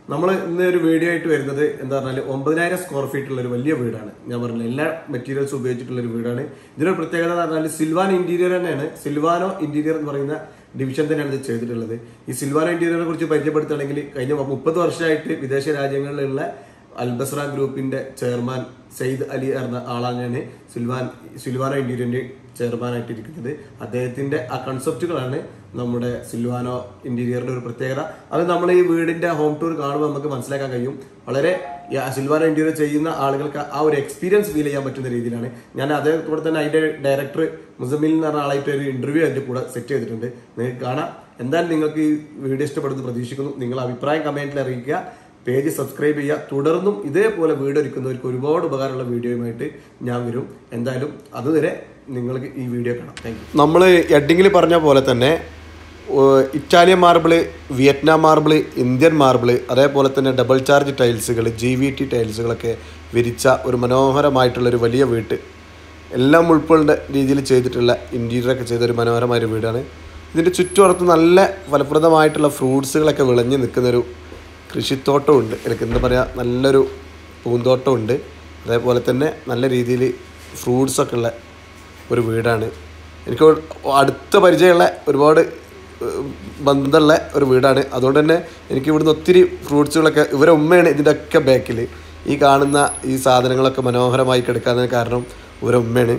നമ്മൾ ഇന്ന് ഒരു വീഡിയോ ആയിട്ട് വരുന്നത് എന്താ പറഞ്ഞാൽ ഒമ്പതിനായിരം സ്ക്വയർ ഫീറ്റ് ഉള്ള ഒരു വലിയ വീടാണ് ഞാൻ പറഞ്ഞില്ല എല്ലാ മെറ്റീരിയൽസ് ഉപയോഗിച്ചിട്ടുള്ള ഒരു വീടാണ് ഇതിനൊരു പ്രത്യേകത എന്ന് പറഞ്ഞാൽ സിൽവാൻ ഇന്റീരിയർ തന്നെയാണ് സിൽവാനോ ഇന്റീരിയർ എന്ന് പറയുന്ന ഡിവിഷൻ തന്നെയാണ് ഇത് ചെയ്തിട്ടുള്ളത് ഈ സിൽവാനോ ഇന്റീരിയറിനെ കുറിച്ച് പരിചയപ്പെടുത്തുകയാണെങ്കിൽ കഴിഞ്ഞ മുപ്പത് വർഷമായിട്ട് വിദേശ രാജ്യങ്ങളിലുള്ള അൽബസ്ര ഗ്രൂപ്പിന്റെ ചെയർമാൻ സെയ്ദ് അലി എന്ന ആളാണ് സിൽവാൻ സിൽവാനോ ഇന്റീരിയറിന്റെ ചെയർമാനായിട്ട് ഇരിക്കുന്നത് അദ്ദേഹത്തിന്റെ ആ കൺസെപ്റ്റുകളാണ് നമ്മുടെ സിൽവാനോ ഇന്റീരിയറിന്റെ ഒരു പ്രത്യേകത അത് നമ്മൾ ഈ വീടിന്റെ ഹോം ടൂർ കാണുമ്പോൾ നമുക്ക് മനസ്സിലാക്കാൻ കഴിയും വളരെ ഈ ആ സിൽവാനോ ഇന്റീരിയർ ചെയ്യുന്ന ആളുകൾക്ക് ആ ഒരു എക്സ്പീരിയൻസ് ഫീൽ ചെയ്യാൻ പറ്റുന്ന രീതിയിലാണ് ഞാൻ അതേപോലെ തന്നെ അതിന്റെ ഡയറക്ടർ മുസമിൽ എന്ന് പറഞ്ഞ ആളായിട്ട് ഒരു ഇന്റർവ്യൂ അതിന്റെ കൂടെ സെറ്റ് ചെയ്തിട്ടുണ്ട് നിങ്ങൾക്ക് കാണാം എന്തായാലും നിങ്ങൾക്ക് ഈ വീഡിയോ ഇഷ്ടപ്പെടുന്നു പ്രതീക്ഷിക്കുന്നു നിങ്ങൾ അഭിപ്രായം കമന്റിൽ അറിയിക്കുക പേജ് സബ്സ്ക്രൈബ് ചെയ്യുക തുടർന്നും ഇതേപോലെ വീഡിയോ ഒരുക്കുന്നവർക്ക് ഒരുപാട് ഉപകാരമുള്ള വീഡിയോയുമായിട്ട് ഞാൻ വരും എന്തായാലും അതുവരെ നിങ്ങൾക്ക് ഈ വീഡിയോ കാണാം താങ്ക് യു നമ്മൾ എഡിങ്ങിൽ പറഞ്ഞ പോലെ തന്നെ ഏഹ്, Italian marble Vietnam marble Indian marble അതേപോലെ തന്നെ ഡബിൾ ചാർജ് ടൈൽസുകൾ ജി വി ടി ടൈൽസുകളൊക്കെ വിരിച്ച ഒരു മനോഹരമായിട്ടുള്ള ഒരു വലിയ വീട്ട് എല്ലാം ഉൾക്കൊണ്ട രീതിയിൽ ചെയ്തിട്ടുള്ള ഇൻറ്റീരിയറൊക്കെ ചെയ്ത ഒരു മനോഹരമായ ഒരു വീടാണ് ഇതിൻ്റെ ചുറ്റുപുറത്ത് നല്ല ഫലപ്രദമായിട്ടുള്ള ഫ്രൂട്ട്സുകളൊക്കെ വിളഞ്ഞ് നിൽക്കുന്നൊരു കൃഷിത്തോട്ടമുണ്ട് എനിക്ക് എന്താ പറയുക നല്ലൊരു പൂന്തോട്ടമുണ്ട് അതേപോലെ തന്നെ നല്ല രീതിയിൽ ഫ്രൂട്ട്സൊക്കെ ഉള്ള ഒരു വീടാണ് എനിക്ക് അടുത്ത പരിചയമുള്ള ഒരുപാട് ഏഹ്, ബന്ധമുള്ള ഒരു വീടാണ് അതുകൊണ്ട് തന്നെ എനിക്ക് ഇവിടുന്ന് ഒത്തിരി ഫ്രൂട്ട്സുകളൊക്കെ ഇവരെ ഉമ്മയാണ് ഇതിൻ്റെ ഒക്കെ ബാക്കിൽ ഈ കാണുന്ന ഈ സാധനങ്ങളൊക്കെ മനോഹരമായി കിടക്കാൻ കാരണം ഇവരെ ഉമ്മയാണ്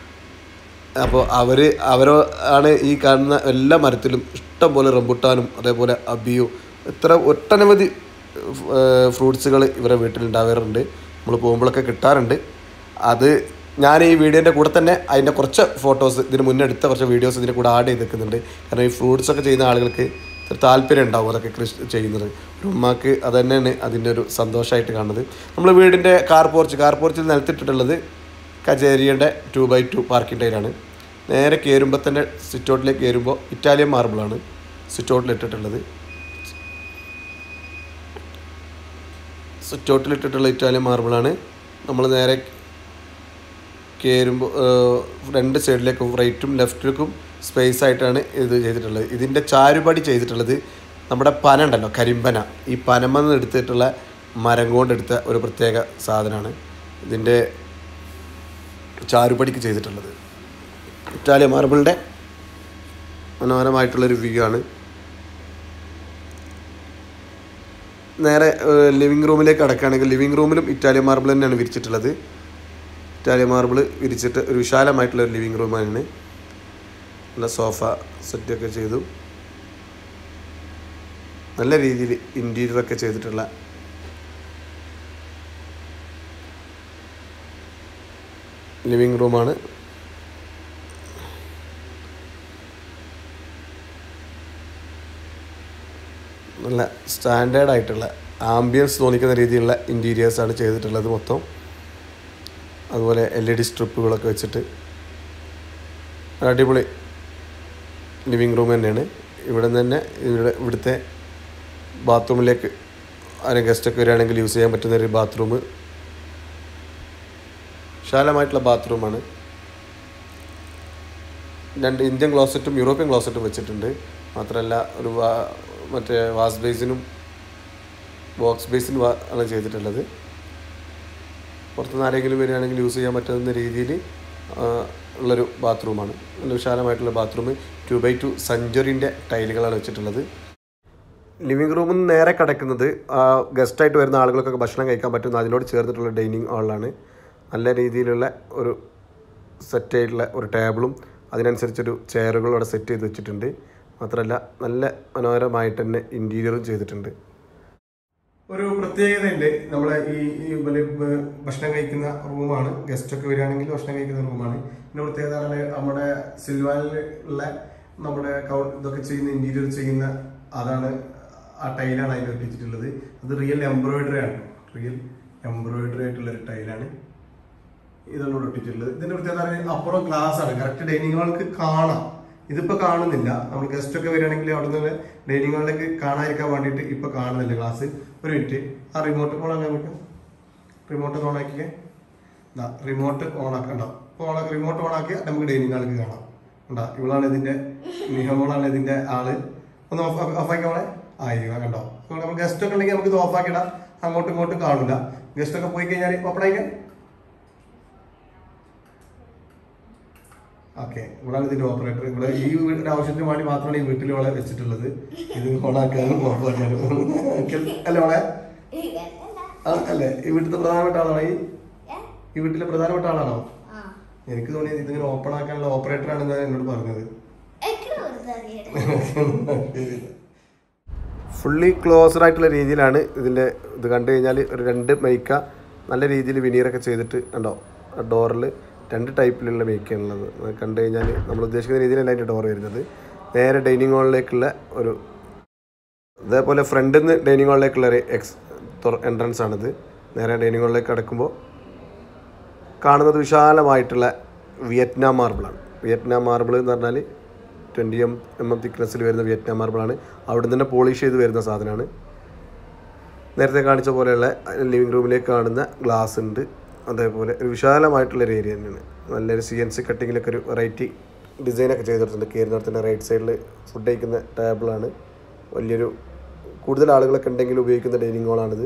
അപ്പോൾ അവർ അവരോ ആണ് ഈ കാണുന്ന എല്ലാ മരത്തിലും ഇഷ്ടം പോലെ റംബുട്ടാനും അതേപോലെ അബിയും ഇത്ര ഒട്ടനവധി ഫ്രൂട്ട്സുകൾ ഇവരെ വീട്ടിലുണ്ടാവാറുണ്ട് നമ്മൾ പോകുമ്പോഴൊക്കെ കിട്ടാറുണ്ട് അത് ഞാൻ ഈ വീഡിയോൻ്റെ കൂടെ തന്നെ അതിൻ്റെ കുറച്ച് ഫോട്ടോസ് ഇതിന് മുന്നേ എടുത്ത കുറച്ച് വീഡിയോസ് ഇതിൻ്റെ കൂടെ ആഡ് ചെയ്ത് വെക്കുന്നുണ്ട് കാരണം ഈ ഫ്രൂട്ട്സ് ഒക്കെ ചെയ്യുന്ന ആളുകൾക്ക് ഒരു താല്പര്യം ഉണ്ടാവും അതൊക്കെ കൃഷി ചെയ്യുന്നത് ഒരു ഉമ്മാക്ക് അത് തന്നെയാണ് അതിൻ്റെ ഒരു സന്തോഷമായിട്ട് കാണുന്നത് നമ്മൾ വീടിൻ്റെ കാർ പോർച്ച് കാർ പോർച്ചിൽ നിലത്തിട്ടിട്ടുള്ളത് കജേരിയുടെ ടു ബൈ ടു പാർക്കിംഗ് ടൈലാണ് നേരെ കയറുമ്പോൾ തന്നെ സിറ്റൗട്ടിലേക്ക് കയറുമ്പോൾ ഇറ്റാലിയൻ മാർബിളാണ് സിറ്റൗട്ടിൽ ഇട്ടിട്ടുള്ളത് സിറ്റൗട്ടിൽ ഇട്ടിട്ടുള്ള ഇറ്റാലിയൻ മാർബിളാണ് നമ്മൾ നേരെ കയറുമ്പോൾ രണ്ട് സൈഡിലേക്കും റൈറ്റും ലെഫ്റ്റിലേക്കും സ്പേസ് ആയിട്ടാണ് ഇത് ചെയ്തിട്ടുള്ളത് ഇതിൻ്റെ ചാരുപടി ചെയ്തിട്ടുള്ളത് നമ്മുടെ പന ഉണ്ടല്ലോ കരിമ്പന ഈ പനമെന്ന് എടുത്തിട്ടുള്ള മരം കൊണ്ടെടുത്ത ഒരു പ്രത്യേക സാധനമാണ് ഇതിൻ്റെ ചാരുപടിക്ക് ചെയ്തിട്ടുള്ളത് ഇറ്റാലിയൻ മാർബിളിൻ്റെ മനോഹരമായിട്ടുള്ളൊരു വ്യൂ ആണ് നേരെ ലിവിങ് റൂമിലേക്ക് അടക്കുകയാണെങ്കിൽ ലിവിങ് റൂമിലും ഇറ്റാലിയൻ മാർബിൾ തന്നെയാണ് വിരിച്ചിട്ടുള്ളത് ഇറ്റാലിയൻ മാർബിൾ വിരിച്ചിട്ട് ഒരു വിശാലമായിട്ടുള്ള ഒരു ലിവിങ് റൂമാണ് നല്ല സോഫ സെറ്റൊക്കെ ചെയ്തു നല്ല രീതിയിൽ ഇൻറ്റീരിയറൊക്കെ ചെയ്തിട്ടുള്ള ലിവിങ് റൂമാണ് നല്ല സ്റ്റാൻഡേർഡ് ആയിട്ടുള്ള ആംബിയൻസ് തോന്നിക്കുന്ന രീതിയിലുള്ള ഇൻറ്റീരിയേഴ്സാണ് ചെയ്തിട്ടുള്ളത് മൊത്തം അതുപോലെ എൽ ഇ ഡി സ്ട്രിപ്പുകളൊക്കെ വെച്ചിട്ട് ഒരു അടിപൊളി ലിവിങ് റൂം തന്നെയാണ് ഇവിടെ നിന്ന് തന്നെ ഇവിടെ ഇവിടുത്തെ ബാത്റൂമിലേക്ക് ആരും ഗസ്റ്റൊക്കെ വരികയാണെങ്കിൽ യൂസ് ചെയ്യാൻ പറ്റുന്ന ഒരു ബാത്റൂം വിശാലമായിട്ടുള്ള ബാത്റൂമാണ് രണ്ട് ഇന്ത്യൻ ക്ലോസറ്റും യൂറോപ്യൻ ക്ലോസറ്റും വെച്ചിട്ടുണ്ട് മാത്രമല്ല ഒരു വാ- മറ്റേ വാസ് ബേസിനും ബോക്സ് ബേസിനും ആണ് ചെയ്തിട്ടുള്ളത് പുറത്തുനിന്ന് ആരെങ്കിലും വരികയാണെങ്കിൽ യൂസ് ചെയ്യാൻ പറ്റുന്ന രീതിയിൽ ഉള്ളൊരു ബാത്റൂമാണ് നല്ല വിശാലമായിട്ടുള്ള ബാത്റൂം ടു ബൈ ടു സെഞ്ചുറിൻ്റെ ടൈലുകളാണ് വെച്ചിട്ടുള്ളത് ലിവിങ് റൂമിൽ നിന്ന് നേരെ കിടക്കുന്നത് ഗസ്റ്റായിട്ട് വരുന്ന ആളുകൾക്കൊക്കെ ഭക്ഷണം കഴിക്കാൻ പറ്റുന്ന അതിനോട് ചേർന്നിട്ടുള്ള ഡൈനിങ് ഹാളിലാണ് നല്ല രീതിയിലുള്ള ഒരു സെറ്റ് ആയിട്ടുള്ള ഒരു ടേബിളും അതിനനുസരിച്ചൊരു ചെയറുകളും അവിടെ സെറ്റ് ചെയ്ത് വെച്ചിട്ടുണ്ട് മാത്രമല്ല നല്ല മനോഹരമായിട്ട് തന്നെ ഇൻറ്റീരിയറും ചെയ്തിട്ടുണ്ട് ഒരു പ്രത്യേകതയുണ്ട് നമ്മളെ ഈ ഈ ഇവര് ബ- ഭക്ഷണം കഴിക്കുന്ന റൂമാണ് ഗസ്റ്റ് ഒക്കെ വരികയാണെങ്കിൽ ഭക്ഷണം കഴിക്കുന്ന റൂമാണ് പിന്നെ പ്രത്യേകത പറഞ്ഞാല് നമ്മുടെ സിൽവാനിൽ ഉള്ള നമ്മുടെ കൗ- ഇതൊക്കെ ചെയ്യുന്ന ഇന്റീരിയർ ചെയ്യുന്ന അതാണ് ആ ടൈലാണ് അതിൽ ഒട്ടിച്ചിട്ടുള്ളത് അത് റിയൽ എംബ്രോയിഡറി ആണ് റിയൽ എംബ്രോയിഡറി ആയിട്ടുള്ള ഒരു ടൈലാണ് ഇതാണ് ഇവിടെ ഒട്ടിച്ചിട്ടുള്ളത് ഇതിന്റെ പ്രത്യേകത പറഞ്ഞാൽ അപ്പുറം ഗ്ലാസ് ആണ് കറക്റ്റ് ഡൈനിങ് ഹാൾക്ക് കാണാം ഇതിപ്പോ കാണുന്നില്ല നമ്മൾ ഗസ്റ്റ് ഒക്കെ വരികയാണെങ്കിൽ അവിടെ നിന്ന് ഡൈനിങ് ഹാളിലേക്ക് കാണാതിരിക്കാൻ വേണ്ടിയിട്ട് ഇപ്പൊ കാണുന്നില്ല ഗ്ലാസ് ഒരു മിനിറ്റ് ആ റിമോട്ട് ഓൺ ആക്കാൻ പറ്റും റിമോട്ട് ഓൺ ആക്കിയേ ഇതാ റിമോട്ട് ഓൺ ആക്കണ്ട ഇപ്പോൾ ഓൺ ആക്കി റിമോട്ട് ഓൺ ആക്കിയാൽ നമുക്ക് ഡൈനിങ് ഹാളിലേക്ക് കാണാം ഉണ്ടാ ഇവളാണ് ഇതിന്റെ നിഹമോളാണ് ഇതിന്റെ ആള് ഒന്ന് ഓഫ് ആക്കിക്കോളെ ആയി കണ്ടോ നമ്മൾ ഗസ്റ്റ് ഒക്കെ ഉണ്ടെങ്കിൽ നമുക്ക് ഇത് ഓഫ് ആക്കിടാം അങ്ങോട്ടും ഇങ്ങോട്ടും കാണില്ല ഗസ്റ്റ് ഒക്കെ പോയി കഴിഞ്ഞാൽ ഓപ്പൺ ആയിക്കാൻ ഓക്കെ ഇവിടെയാണ് ഇതിന്റെ ഓപ്പറേറ്റർ ഇവിടെ ഈ വീടിന്റെ ആവശ്യത്തിന് വേണ്ടി മാത്രമാണ് ഈ വീട്ടിൽ ഇവിടെ വെച്ചിട്ടുള്ളത് ഇത് ഓണാക്കാനും ഓഫാക്കാനും അല്ലേ മോളെ ആ, അല്ലേ ഈ വീട്ടിലെ പ്രധാനപ്പെട്ട ആളാണോ ഈ ഈ വീട്ടിലെ പ്രധാനപ്പെട്ട ആളാണോ എനിക്ക് തോന്നിയത് ഇതിങ്ങനെ ഓപ്പൺ ആക്കാനുള്ള ഓപ്പറേറ്റർ ആണെന്നാണ് എന്നോട് പറഞ്ഞത് ഫുള്ളി ക്ലോസ്ഡ് ആയിട്ടുള്ള രീതിയിലാണ് ഇതിൻ്റെ ഇത് കണ്ടു കഴിഞ്ഞാൽ ഒരു രണ്ട് മൈക്ക നല്ല രീതിയിൽ വിനീറൊക്കെ ചെയ്തിട്ട് ഉണ്ടോ ഡോറിൽ രണ്ട് ടൈപ്പിലുള്ള മൈക്കാണുള്ളത് അത് കണ്ടു കഴിഞ്ഞാൽ നമ്മൾ ഉദ്ദേശിക്കുന്ന രീതിയിലല്ല അതിൻ്റെ ഡോർ വരുന്നത് നേരെ ഡൈനിങ് ഹാളിലേക്കുള്ള ഒരു അതേപോലെ ഫ്രണ്ടിൽ നിന്ന് ഡൈനിങ് ഹാളിലേക്കുള്ള ഒരു എക്സ് എൻട്രൻസ് ആണിത് നേരെ ഡൈനിങ് ഹാളിലേക്ക് അടക്കുമ്പോൾ കാണുന്നത് വിശാലമായിട്ടുള്ള വിയറ്റ്നാം മാർബിളാണ് വിയറ്റ്നാം മാർബിൾ എന്ന് പറഞ്ഞാൽ ട്വൻറ്റി എം എം എം തിക്നെസ്സിൽ വരുന്ന വിയറ്റ്നാം മാർബിളാണ് അവിടെ നിന്ന് തന്നെ പോളിഷ് ചെയ്ത് വരുന്ന സാധനമാണ് നേരത്തെ കാണിച്ച പോലെയുള്ള ലിവിങ് റൂമിലേക്ക് കാണുന്ന ഗ്ലാസ് ഉണ്ട് അതേപോലെ ഒരു വിശാലമായിട്ടുള്ളൊരു ഏരിയ തന്നെയാണ് നല്ലൊരു സി എൻ സി കട്ടിങ്ങിലൊക്കെ ഒരു വെറൈറ്റി ഡിസൈനൊക്കെ ചെയ്തിട്ടുണ്ട് കയറുന്നിടത്തിൻ്റെ റൈറ്റ് സൈഡിൽ ഫുഡ് കഴിക്കുന്ന ടേബിളാണ് വലിയൊരു കൂടുതൽ ആളുകളൊക്കെ ഉണ്ടെങ്കിൽ ഉപയോഗിക്കുന്ന ഡൈനിങ് ഹാളാണിത്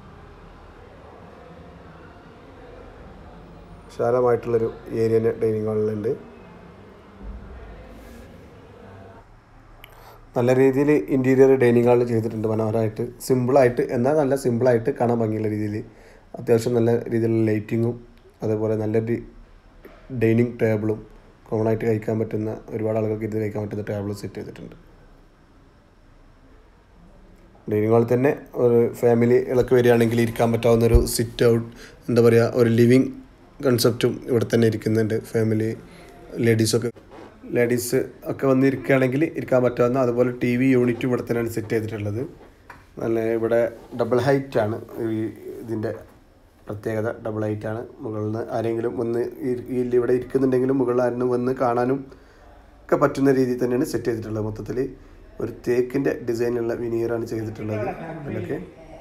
വിശാലമായിട്ടുള്ളൊരു ഏരിയ തന്നെ ഡൈനിങ് ഹാളിലുണ്ട് നല്ല രീതിയിൽ ഇൻറ്റീരിയർ ഡൈനിങ് ഹാളിൽ ചെയ്തിട്ടുണ്ട് മനോഹരമായിട്ട് സിമ്പിളായിട്ട് എന്നാൽ നല്ല സിമ്പിളായിട്ട് കാണാൻ ഭംഗിയുള്ള രീതിയിൽ അത്യാവശ്യം നല്ല രീതിയിലുള്ള ലൈറ്റിങ്ങും അതേപോലെ നല്ലൊരു ഡൈനിങ് ടേബിളും കോമൺ ആയിട്ട് കഴിക്കാൻ പറ്റുന്ന ഒരുപാട് ആളുകൾക്ക് ഇത് കഴിക്കാൻ പറ്റുന്ന ടേബിൾ സെറ്റ് ചെയ്തിട്ടുണ്ട് ഡൈനിങ് ഹാളിൽ തന്നെ ഒരു ഫാമിലികളൊക്കെ വരികയാണെങ്കിൽ ഇരിക്കാൻ പറ്റാവുന്ന ഒരു സിറ്റ് ഔട്ട് എന്താ പറയുക ഒരു ലിവിങ് കൺസെപ്റ്റും ഇവിടെ തന്നെ ഇരിക്കുന്നുണ്ട് ഫാമിലി ലേഡീസൊക്കെ ലേഡീസ് ഒക്കെ വന്നിരിക്കുകയാണെങ്കിൽ ഇരിക്കാൻ പറ്റാവുന്ന അതുപോലെ ടി വി യൂണിറ്റും ഇവിടെ തന്നെയാണ് സെറ്റ് ചെയ്തിട്ടുള്ളത് നല്ല ഇവിടെ ഡബിൾ ഹൈറ്റ് ആണ് ഈ ഇതിൻ്റെ പ്രത്യേകത ഡബിൾ ഹൈറ്റ് ആണ് മുകളിൽ നിന്ന് ആരെങ്കിലും വന്ന് ഇരി- ഈ ഇവിടെ ഇരിക്കുന്നുണ്ടെങ്കിലും മുകളിൽ ആരും വന്ന് കാണാനും ഒക്കെ പറ്റുന്ന രീതിയിൽ തന്നെയാണ് സെറ്റ് ചെയ്തിട്ടുള്ളത് മൊത്തത്തിൽ ഒരു തേക്കിൻ്റെ ഡിസൈനുള്ള വിനീറാണ് ചെയ്തിട്ടുള്ളത് അതിലൊക്കെ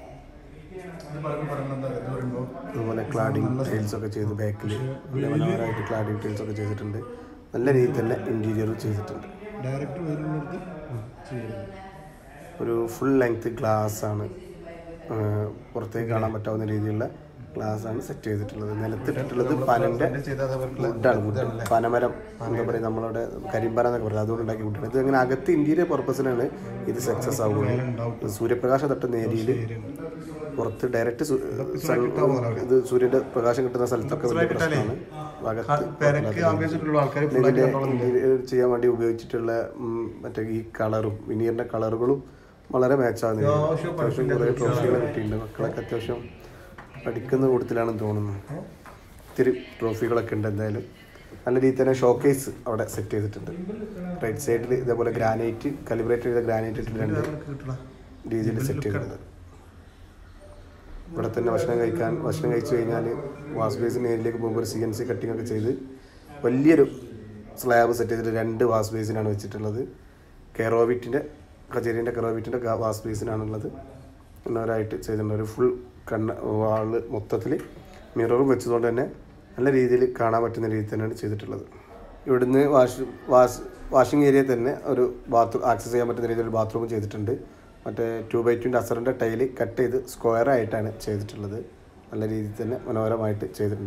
അതുപോലെ ക്ലാഡിങ് ടൈൽസ് ഒക്കെ ചെയ്ത് ബാക്കിൽ നല്ല മനോഹരമായിട്ട് ക്ലാഡിങ് ടൈൽസ് ഒക്കെ ചെയ്തിട്ടുണ്ട് നല്ല രീതിയിൽ തന്നെ ഇൻറ്റീരിയറും ചെയ്തിട്ടുണ്ട് ഡയറക്റ്റ് വരുന്നിടത്ത് ചെയ്യരുത് ഒരു ഫുൾ ലെങ്ത് ഗ്ലാസ് ആണ് ആ, പുറത്തേക്ക് കാണാൻ പറ്റാവുന്ന രീതിയിലുള്ള ഗ്ലാസ് ആണ് സെറ്റ് ചെയ്തിട്ടുള്ളത് നിലത്തിട്ടിട്ടുള്ളത് പനന്റെ വുഡാണ് വുഡ് പനമരം എന്താ പറയുക നമ്മളവിടെ കരിമ്പന എന്നൊക്കെ പറയുന്നത് അതുകൊണ്ട് ഉണ്ടാക്കി വുഡാണ് ഇത് അങ്ങനെ അകത്ത് ഇന്റീരിയർ പർപ്പസിനാണ് ഇത് സക്സസ് ആവുകയുള്ളൂ സൂര്യപ്രകാശം തട്ടുന്ന ഏരിയയിൽ പുറത്ത് ഡയറക്റ്റ് ഇത് സൂര്യന്റെ പ്രകാശം കിട്ടുന്ന സ്ഥലത്തൊക്കെ വലിയ പ്രശ്നമാണ് അകത്ത് പെരക്ക് ആവശ്യത്തിലുള്ള ആൾക്കാർ ഇതിന്റെ ഇന്റീരിയർ ചെയ്യാൻ വേണ്ടി ഉപയോഗിച്ചിട്ടുള്ള ഉം, മറ്റേ ഈ കളറും വിനീറിന്റെ കളറുകളും വളരെ മാച്ചാകുന്നില്ല അത്യാവശ്യം കുറേ ട്രോഫികൾ കിട്ടിയിട്ടുണ്ട് മക്കളൊക്കെ അത്യാവശ്യം പഠിക്കുന്ന കൂട്ടത്തിലാണെന്ന് തോന്നുന്നു ഒത്തിരി ട്രോഫികളൊക്കെ ഉണ്ട് എന്തായാലും നല്ല രീതിയിൽ തന്നെ ഷോക്കേസ് അവിടെ സെറ്റ് ചെയ്തിട്ടുണ്ട് റൈറ്റ് സൈഡിൽ ഇതേപോലെ ഗ്രാനൈറ്റ് കലിബ്രേറ്റ് ചെയ്ത ഗ്രാനൈറ്റ് ഇട്ടിട്ടുണ്ട് രീതിയിൽ സെറ്റ് ചെയ്തിട്ടുണ്ട് ഇവിടെ തന്നെ ഭക്ഷണം കഴിക്കാൻ ഭക്ഷണം കഴിച്ചു കഴിഞ്ഞാൽ വാഷ് ബേസിൻ ഏരിയയിലേക്ക് പോകുമ്പോൾ ഒരു സി എൻ സി കട്ടിംഗ് ഒക്കെ ചെയ്ത് വലിയൊരു സ്ലാബ് സെറ്റ് ചെയ്തിട്ട് രണ്ട് വാഷ് ബേസിനാണ് വെച്ചിട്ടുള്ളത് കെറോവിറ്റിൻ്റെ കച്ചേരിൻ്റെ കെറോവിറ്റിൻ്റെ വാഷ് ബേസിനാണുള്ളത് മനോഹരമായിട്ട് ചെയ്തിട്ടുണ്ട് ഒരു ഫുൾ കണ്ണ വാള് മൊത്തത്തിൽ മിററും വെച്ചതുകൊണ്ട് തന്നെ നല്ല രീതിയിൽ കാണാൻ പറ്റുന്ന രീതിയിൽ തന്നെയാണ് ചെയ്തിട്ടുള്ളത് ഇവിടുന്ന് വാഷ് വാഷ് വാഷിംഗ് ഏരിയ തന്നെ ഒരു ബാത്റൂം ആക്സസ് ചെയ്യാൻ പറ്റുന്ന രീതിയിൽ ഒരു ബാത്റൂം ചെയ്തിട്ടുണ്ട് മറ്റേ ടു ബൈ ടുൻ്റെ അസറിൻ്റെ ടൈല് കട്ട് ചെയ്ത് സ്ക്വയർ ആയിട്ടാണ് ചെയ്തിട്ടുള്ളത് നല്ല രീതിയിൽ തന്നെ മനോഹരമായിട്ട് ചെയ്തിട്ടുണ്ട്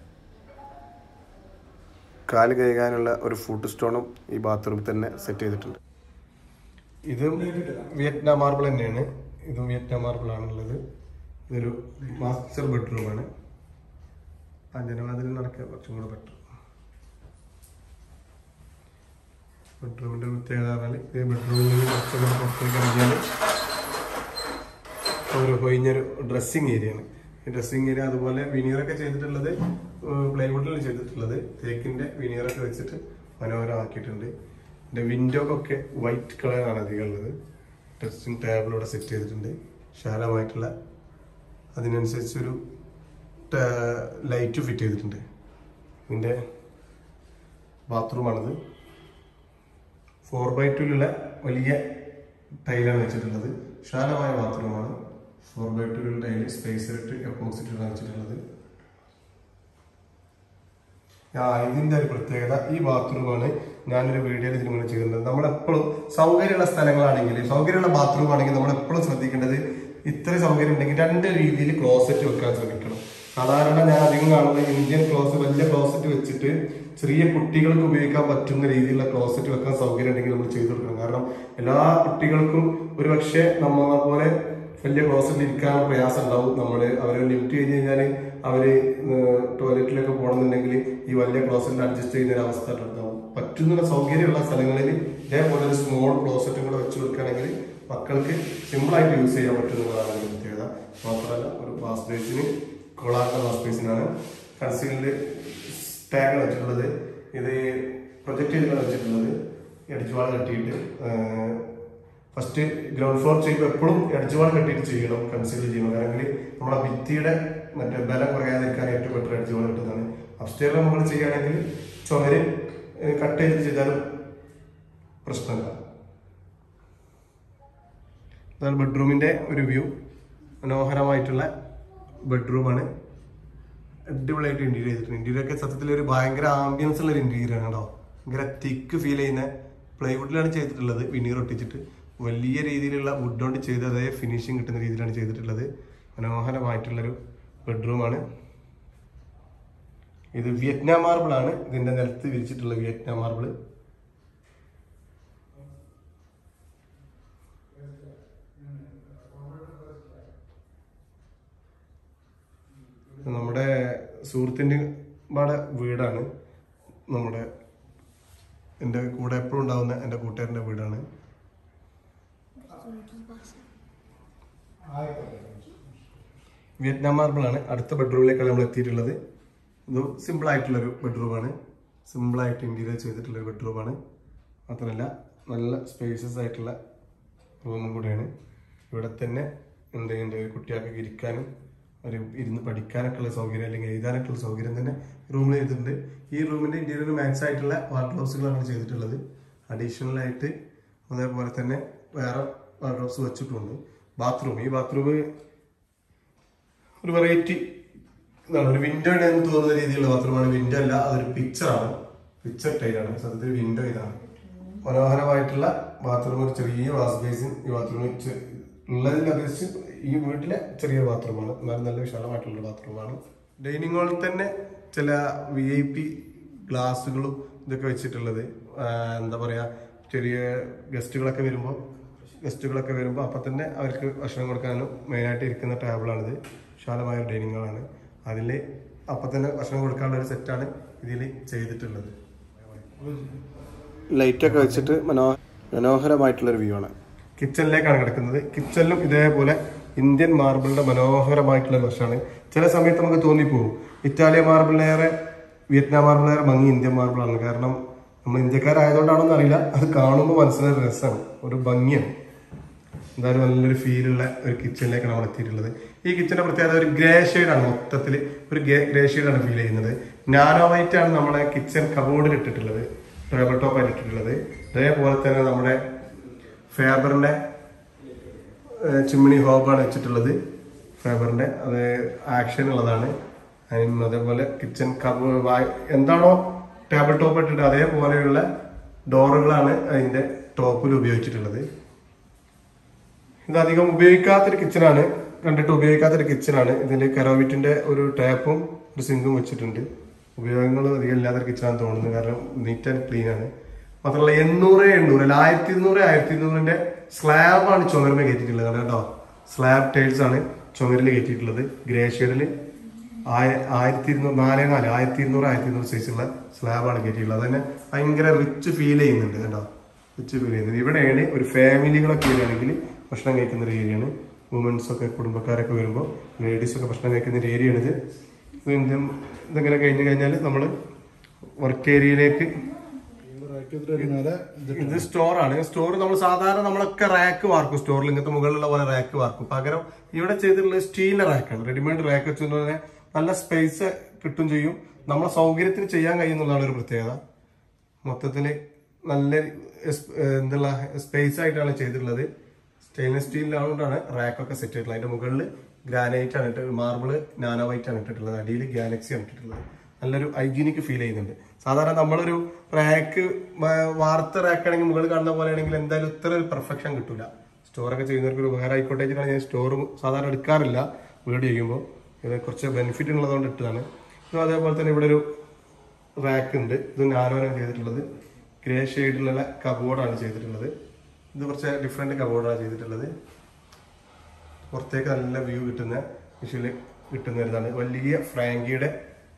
കാല് കഴുകാനുള്ള ഒരു ഫുഡ് സ്റ്റോണും ഈ ബാത്റൂമിൽ തന്നെ സെറ്റ് ചെയ്തിട്ടുണ്ട് ഇതും വിയറ്റ്നാം മാർബിൾ തന്നെയാണ് ഇതും വിയറ്റ്നാം മാർബിൾ ആണുള്ളത് ഇതൊരു മാസ്റ്റർ ബെഡ്റൂമാണ് ആ ജനവാതിൽ നടക്കുക കുറച്ചും കൂടെ ബെറ്റർ ബെഡ്റൂമിന്റെ പ്രത്യേകത പറഞ്ഞാൽ ഈ ബെഡ്റൂമിൽ നിന്ന് കുറച്ചുകൂടെ പുറത്തേക്ക് ഇറങ്ങിയാൽ ഒരു ഒഴിഞ്ഞൊരു ഡ്രസ്സിങ് ഏരിയയാണ് ഈ ഡ്രസ്സിങ് ഏരിയ അതുപോലെ വിനീറൊക്കെ ചെയ്തിട്ടുള്ളത് പ്ലൈവുഡിലാണ് ചെയ്തിട്ടുള്ളത് തേക്കിന്റെ വിനീറൊക്കെ വെച്ചിട്ട് മനോഹരമാക്കിയിട്ടുണ്ട് ഇതിന്റെ വിൻഡോ ഒക്കെ വൈറ്റ് കളറാണ് അധികം ഉള്ളത് ഡ്രസ്സിങ് ടേബിൾ ഇവിടെ സെറ്റ് ചെയ്തിട്ടുണ്ട് വിശാലമായിട്ടുള്ള അതിനനുസരിച്ചൊരു ലൈറ്റ് ഫിറ്റ് ചെയ്തിട്ടുണ്ട് ഇതിന്റെ ബാത്റൂമാണിത് ഫോർ ബൈ ടുവിലുള്ള വലിയ ടൈലാണ് വെച്ചിട്ടുള്ളത് വിശാലമായ ബാത്റൂമാണ് ഫോർ ബൈ ടുവിലുള്ള ടൈല് സ്പേസ് ഇട്ട് ഓപ്പോസിറ്റിലാണ് വെച്ചിട്ടുള്ളത് ആ ഇതിന്റെ ഒരു പ്രത്യേകത ഈ ബാത്റൂമാണ് ഞാനൊരു വീഡിയോയിൽ ഇതിന് മുന്നേ ചെയ്തിട്ടുണ്ട് നമ്മളെപ്പോഴും സൗകര്യമുള്ള സ്ഥലങ്ങളാണെങ്കിൽ സൗകര്യമുള്ള ബാത്റൂം ആണെങ്കിൽ നമ്മൾ എപ്പോഴും ശ്രദ്ധിക്കേണ്ടത് ഇത്ര സൗകര്യം ഉണ്ടെങ്കിൽ രണ്ട് രീതിയിൽ ക്ലോസറ്റ് വെക്കാൻ ശ്രമിക്കണം സാധാരണ ഞാൻ അധികം കാണുന്ന ഇന്ത്യൻ ക്ലോസറ്റ് വലിയ ക്ലോസറ്റ് വെച്ചിട്ട് ചെറിയ കുട്ടികൾക്ക് ഉപയോഗിക്കാൻ പറ്റുന്ന രീതിയിലുള്ള ക്ലോസറ്റ് വെക്കാൻ സൗകര്യം ഉണ്ടെങ്കിൽ നമ്മൾ ചെയ്തു കൊടുക്കണം കാരണം എല്ലാ കുട്ടികൾക്കും ഒരു പക്ഷേ നമ്മളെ പോലെ വലിയ ക്ലോസറ്റിൽ ഇരിക്കാൻ പ്രയാസം ഉണ്ടാവും നമ്മൾ അവരെ ലിമിറ്റ് കഴിഞ്ഞ് കഴിഞ്ഞാൽ അവര് ടോയ്ലറ്റിലൊക്കെ പോകണമെന്നുണ്ടെങ്കിൽ ഈ വലിയ ക്ലോസറ്റിൽ അഡ്ജസ്റ്റ് ചെയ്യുന്ന ഒരു അവസ്ഥ ഉണ്ടാവും പറ്റുന്ന സൗകര്യമുള്ള സ്ഥലങ്ങളിൽ ഇതേപോലെ ഒരു സ്മോൾ ക്ലോസറ്റും കൂടെ വെച്ച് കൊടുക്കുകയാണെങ്കിൽ മക്കൾക്ക് സിമ്പിൾ ആയിട്ട് യൂസ് ചെയ്യാൻ പറ്റുന്നതാണ് അതിന്റെ പ്രത്യേകത മാത്രമല്ല ഒരു വാസ് ബേസിന് കൊളാറിന്റെ വാസ് ബേസിനാണ് കൺസീൽഡ് ടാഗ് വെച്ചിട്ടുള്ളത് ഇത് പ്രൊജക്ട് ചെയ്തിട്ടാണ് വെച്ചിട്ടുള്ളത് എഡ്ജ് കെട്ടിയിട്ട് ഫസ്റ്റ് ഗ്രൗണ്ട് ഫ്ലോർ ചെയ്യുമ്പോൾ എപ്പോഴും എഡ്ജ് വാൾ കെട്ടിയിട്ട് ചെയ്യണം കൺസീൽ ചെയ്യണം കാരണം നമ്മുടെ ഭിത്തിയുടെ മറ്റേ ബലം കുറയാതിരിക്കാൻ ഏറ്റവും ബെറ്റർ എഡ്ജ് വാൾ കിട്ടുന്നതാണ് അപ്സ്റ്റേർ നമ്മൾ ചെയ്യുകയാണെങ്കിൽ ചുമര് കട്ട് ചെയ്ത് ചെയ്താലും പ്രശ്നമില്ല അതാണ് ബെഡ്റൂമിന്റെ ഒരു വ്യൂ മനോഹരമായിട്ടുള്ള ബെഡ്റൂമാണ് അടിപൊളിയായിട്ട് ഇന്റീരിയർ ചെയ്തിട്ടുണ്ട് ഇന്റീരിയർ ഒക്കെ സത്യത്തിൽ ഒരു ഭയങ്കര ആംബിയൻസ് ഉള്ള ഒരു ഇന്റീരിയർ ആണ് കേട്ടോ ഭയങ്കര തിക്ക് ഫീൽ ചെയ്യുന്ന പ്ലൈവുഡിലാണ് ചെയ്തിട്ടുള്ളത് വിനീർ ഒട്ടിച്ചിട്ട് വലിയ രീതിയിലുള്ള വുഡ് കൊണ്ട് ചെയ്ത് അതേ ഫിനിഷിങ് കിട്ടുന്ന രീതിയിലാണ് ചെയ്തിട്ടുള്ളത് മനോഹരമായിട്ടുള്ളൊരു ബെഡ്റൂമാണ് ഇത് വിയറ്റ്നാം മാർബിൾ ആണ് ഇതിന്റെ നിലത്ത് വിരിച്ചിട്ടുള്ള വിയറ്റ്നാം മാർബിൾ നമ്മുടെ സുഹൃത്തിൻ്റെ പാടെ വീടാണ് നമ്മുടെ എൻ്റെ കൂടെ എപ്പോഴും ഉണ്ടാവുന്ന എൻ്റെ കൂട്ടുകാരൻ്റെ വീടാണ് വിയറ്റ്നാം മാർബിളാണ് അടുത്ത ബെഡ്റൂമിലേക്കാണ് നമ്മൾ എത്തിയിട്ടുള്ളത് ഇത് സിമ്പിൾ ആയിട്ടുള്ളൊരു ബെഡ്റൂമാണ് സിമ്പിൾ ആയിട്ട് ഇന്റീരിയർ ചെയ്തിട്ടുള്ള ഒരു ബെഡ്റൂമാണ് മാത്രമല്ല നല്ല സ്പേസസ് ആയിട്ടുള്ള റൂമും കൂടിയാണ് ഇവിടെ തന്നെ എന്തെങ്കിലും കുട്ടികൾക്ക് ഇരിക്കാനും ഒരു ഇരുന്ന് പഠിക്കാനൊക്കെ ഉള്ള സൗകര്യം അല്ലെങ്കിൽ എഴുതാനൊക്കെ ഉള്ള സൗകര്യം തന്നെ റൂമിൽ ചെയ്തിട്ടുണ്ട് ഈ റൂമിന്റെ ഇന്റീരിയർ മാച്ച് ആയിട്ടുള്ള വാർഡ്രോബ്സുകളാണ് ചെയ്തിട്ടുള്ളത് അഡീഷണൽ ആയിട്ട് അതേപോലെ തന്നെ വേറെ വാർഡ്രോബ്സ് വെച്ചിട്ടുണ്ട് ബാത്റൂം ഈ ബാത്റൂം ഒരു വെറൈറ്റി ഇതാണ് ഒരു വിൻഡോ എന്ന് തോന്നുന്ന രീതിയിലുള്ള ബാത്റൂമാണ് വിൻഡോ അല്ല അതൊരു പിക്ചറാണ് പിക്ചർ ടൈലാണ് സത്യത്തിൽ വിൻഡോ ഇതാണ് മനോഹരമായിട്ടുള്ള ബാത്റൂം ഒരു ചെറിയ വാഷ് ബേസിൻ ഈ ബാത്റൂമിൽ ഉള്ളതിൽ അപേക്ഷിച്ച് ഈ വീട്ടിലെ ചെറിയ ബാത്റൂമാണ് എന്നാലും നല്ല വിശാലമായിട്ടുള്ള ബാത്റൂമാണ് ഡൈനിങ് ഹാളിൽ തന്നെ ചില വി ഐ പി ഗ്ലാസുകളും ഇതൊക്കെ വെച്ചിട്ടുള്ളത് ആ, എന്താ പറയാ ചെറിയ ഗസ്റ്റുകളൊക്കെ വരുമ്പോൾ ഗസ്റ്റുകളൊക്കെ വരുമ്പോൾ അപ്പം തന്നെ അവർക്ക് ഭക്ഷണം കൊടുക്കാനും മെയിനായിട്ട് ഇരിക്കുന്ന ടേബിളാണിത് വിശാലമായ ഒരു ഡൈനിങ് ഹാളാണ് അതിൽ അപ്പം തന്നെ ഭക്ഷണം കൊടുക്കാനുള്ള ഒരു സെറ്റാണ് ഇതിൽ ചെയ്തിട്ടുള്ളത് ലൈറ്റൊക്കെ വെച്ചിട്ട് മനോ മനോഹരമായിട്ടുള്ളൊരു വ്യൂ ആണ് കിച്ചണിലേക്കാണ് കിടക്കുന്നത് കിച്ചണിലും ഇതേപോലെ ഇന്ത്യൻ മാർബിളിന്റെ മനോഹരമായിട്ടുള്ള വശമാണ് ചില സമയത്ത് നമുക്ക് തോന്നിപ്പോകും ഇറ്റാലിയൻ മാർബിളിലേറെ വിയറ്റ്നാം മാർബിളിലേറെ ഭംഗി ഇന്ത്യൻ മാർബിളാണ് കാരണം നമ്മൾ ഇന്ത്യക്കാരായതുകൊണ്ടാണോന്ന് അറിയില്ല അത് കാണുമ്പോൾ മനസ്സിലായ രസമാണ് ഒരു ഭംഗിയാണ് എന്തായാലും നല്ലൊരു ഫീലുള്ള ഒരു കിച്ചണിലേക്കാണ് നമ്മൾ എത്തിയിട്ടുള്ളത് ഈ കിച്ചണിന്റെ പ്രത്യേകത ഒരു ഗ്രേ ആണ് മൊത്തത്തിൽ ഒരു ഗ്രേ ആണ് ഫീൽ ചെയ്യുന്നത് നാനോ വൈറ്റ് ആണ് നമ്മുടെ കിച്ചൺ കബോർഡിൽ ഇട്ടിട്ടുള്ളത് ടേബിൾ ടോപ്പായിട്ട് ഇട്ടിട്ടുള്ളത് അതേപോലെ തന്നെ നമ്മുടെ ഫേബറിന്റെ ചിമ്മിണി ഹോബാണ് വെച്ചിട്ടുള്ളത് ഫേബറിന്റെ അത് ആക്ഷൻ ഉള്ളതാണ് അതിന് അതേപോലെ കിച്ചൺ കബോ എന്താണോ ടേബിൾ ടോപ്പ് ഇട്ടിട്ട് അതേപോലെയുള്ള ഡോറുകളാണ് അതിന്റെ ടോപ്പിൽ ഉപയോഗിച്ചിട്ടുള്ളത് ഇത് അധികം ഉപയോഗിക്കാത്തൊരു കിച്ചണാണ് കണ്ടിട്ട് ഉപയോഗിക്കാത്തൊരു കിച്ചണാണ് ഇതിൽ കരോവിറ്റിന്റെ ഒരു ടാപ്പും ഒരു സിങ്കും വെച്ചിട്ടുണ്ട് ഉപയോഗങ്ങൾ അധികം ഇല്ലാത്തൊരു കിച്ചണാന്ന് തോന്നുന്നത് കാരണം നീറ്റ് ആൻഡ് ക്ലീൻ ആണ് മാത്രമല്ല എണ്ണൂറ് എണ്ണൂറ് അല്ല ആയിരത്തി ഇരുന്നൂറ് ആയിരത്തി ഇരുന്നൂറിന്റെ സ്ലാബാണ് ചുമരിന് കയറ്റിയിട്ടുള്ളത് കേട്ടോ സ്ലാബ് ടൈൽസ് ആണ് ചുമരിൽ കയറ്റിയിട്ടുള്ളത് ഗ്രേ ഷെയ്ഡിൽ ആയിരത്തി ഇരുന്നൂറ് നാല് നാല് ആയിരത്തി ഇരുന്നൂറ് ആയിരത്തി ഇരുന്നൂറ് സൈസുള്ള സ്ലാബാണ് കയറ്റിയിട്ടുള്ളത് അത് തന്നെ ഭയങ്കര റിച്ച് ഫീൽ ചെയ്യുന്നുണ്ട് കേട്ടോ റിച്ച് ഫീൽ ചെയ്യുന്നത് ഇവിടെയാണ് ഒരു ഫാമിലികളൊക്കെ വരികയാണെങ്കിൽ ഭക്ഷണം കഴിക്കുന്ന ഒരു ഏരിയയാണ് വുമൻസ് ഒക്കെ കുടുംബക്കാരൊക്കെ വരുമ്പോൾ ലേഡീസ് ഒക്കെ ഭക്ഷണം കഴിക്കുന്ന ഒരു ഏരിയയാണ് ഇത് ഇത് ഇന്ത്യൻ ഇതെങ്ങനെ കഴിഞ്ഞ് കഴിഞ്ഞാൽ നമ്മൾ വർക്ക് ഏരിയയിലേക്ക് മേലെ ഇത് സ്റ്റോറാണ് സ്റ്റോർ നമ്മൾ സാധാരണ നമ്മളൊക്കെ റാക്ക് വാർക്കും സ്റ്റോറിൽ ഇങ്ങനത്തെ മുകളിലുള്ള പോലെ റാക്ക് വാർക്കും പകരം ഇവിടെ ചെയ്തിട്ടുള്ളത് സ്റ്റീലിന്റെ റാക്കാണ് റെഡിമെയ്ഡ് റാക്ക് വെച്ചുകൊണ്ട് നല്ല സ്പേസ് കിട്ടും ചെയ്യും നമ്മളെ സൗകര്യത്തിന് ചെയ്യാൻ കഴിയുന്നതാണ് ഒരു പ്രത്യേകത മൊത്തത്തില് നല്ല എസ്- എന്തുള്ള സ്പേസ് ആയിട്ടാണ് ചെയ്തിട്ടുള്ളത് സ്റ്റെയിൻലെസ് സ്റ്റീലിലാകൊണ്ടാണ് റാക്കൊക്കെ സെറ്റ് ചെയ്തിട്ടുള്ളത് അതിന്റെ മുകളിൽ ഗ്രാനൈറ്റ് ആണ് ഇട്ട് മാർബിള് നാനോ വൈറ്റ് ആണ് ഇട്ടിട്ടുള്ളത് അടിയിൽ ഗാലക്സി ആണ് ഇട്ടിട്ടുള്ളത് നല്ലൊരു ഹൈജീനിക്ക് ഫീൽ ചെയ്യുന്നുണ്ട് സാധാരണ നമ്മളൊരു റാക്ക് വാർത്ത റാക്കാണെങ്കിൽ മുകളിൽ കാണുന്ന പോലെ ആണെങ്കിൽ എന്തായാലും ഇത്ര ഒരു പെർഫെക്ഷൻ കിട്ടൂല സ്റ്റോറൊക്കെ ചെയ്യുന്നവർക്ക് ഒരു ഉപകാരം ആയിക്കോട്ടെ വെച്ചിട്ടാണ് ഞാൻ സ്റ്റോർ സാധാരണ എടുക്കാറില്ല വീട് ചെയ്യുമ്പോൾ ഇത് കുറച്ച് ബെനിഫിറ്റ് ഉള്ളതുകൊണ്ട് ഇട്ടതാണ് ഇതും അതേപോലെ തന്നെ ഇവിടെ ഒരു റാക്ക് ഉണ്ട് ഇത് നാനോനാണ് ചെയ്തിട്ടുള്ളത് ഗ്രേ ഷെയ്ഡിലുള്ള കബോർഡാണ് ചെയ്തിട്ടുള്ളത് ഇത് കുറച്ച് ഡിഫറെന്റ് കബോർഡാണ് ചെയ്തിട്ടുള്ളത് പുറത്തേക്ക് നല്ല വ്യൂ കിട്ടുന്ന വിഷ്വല് കിട്ടുന്ന ഒരു ഇതാണ് വലിയ ഫ്രാങ്കിയുടെ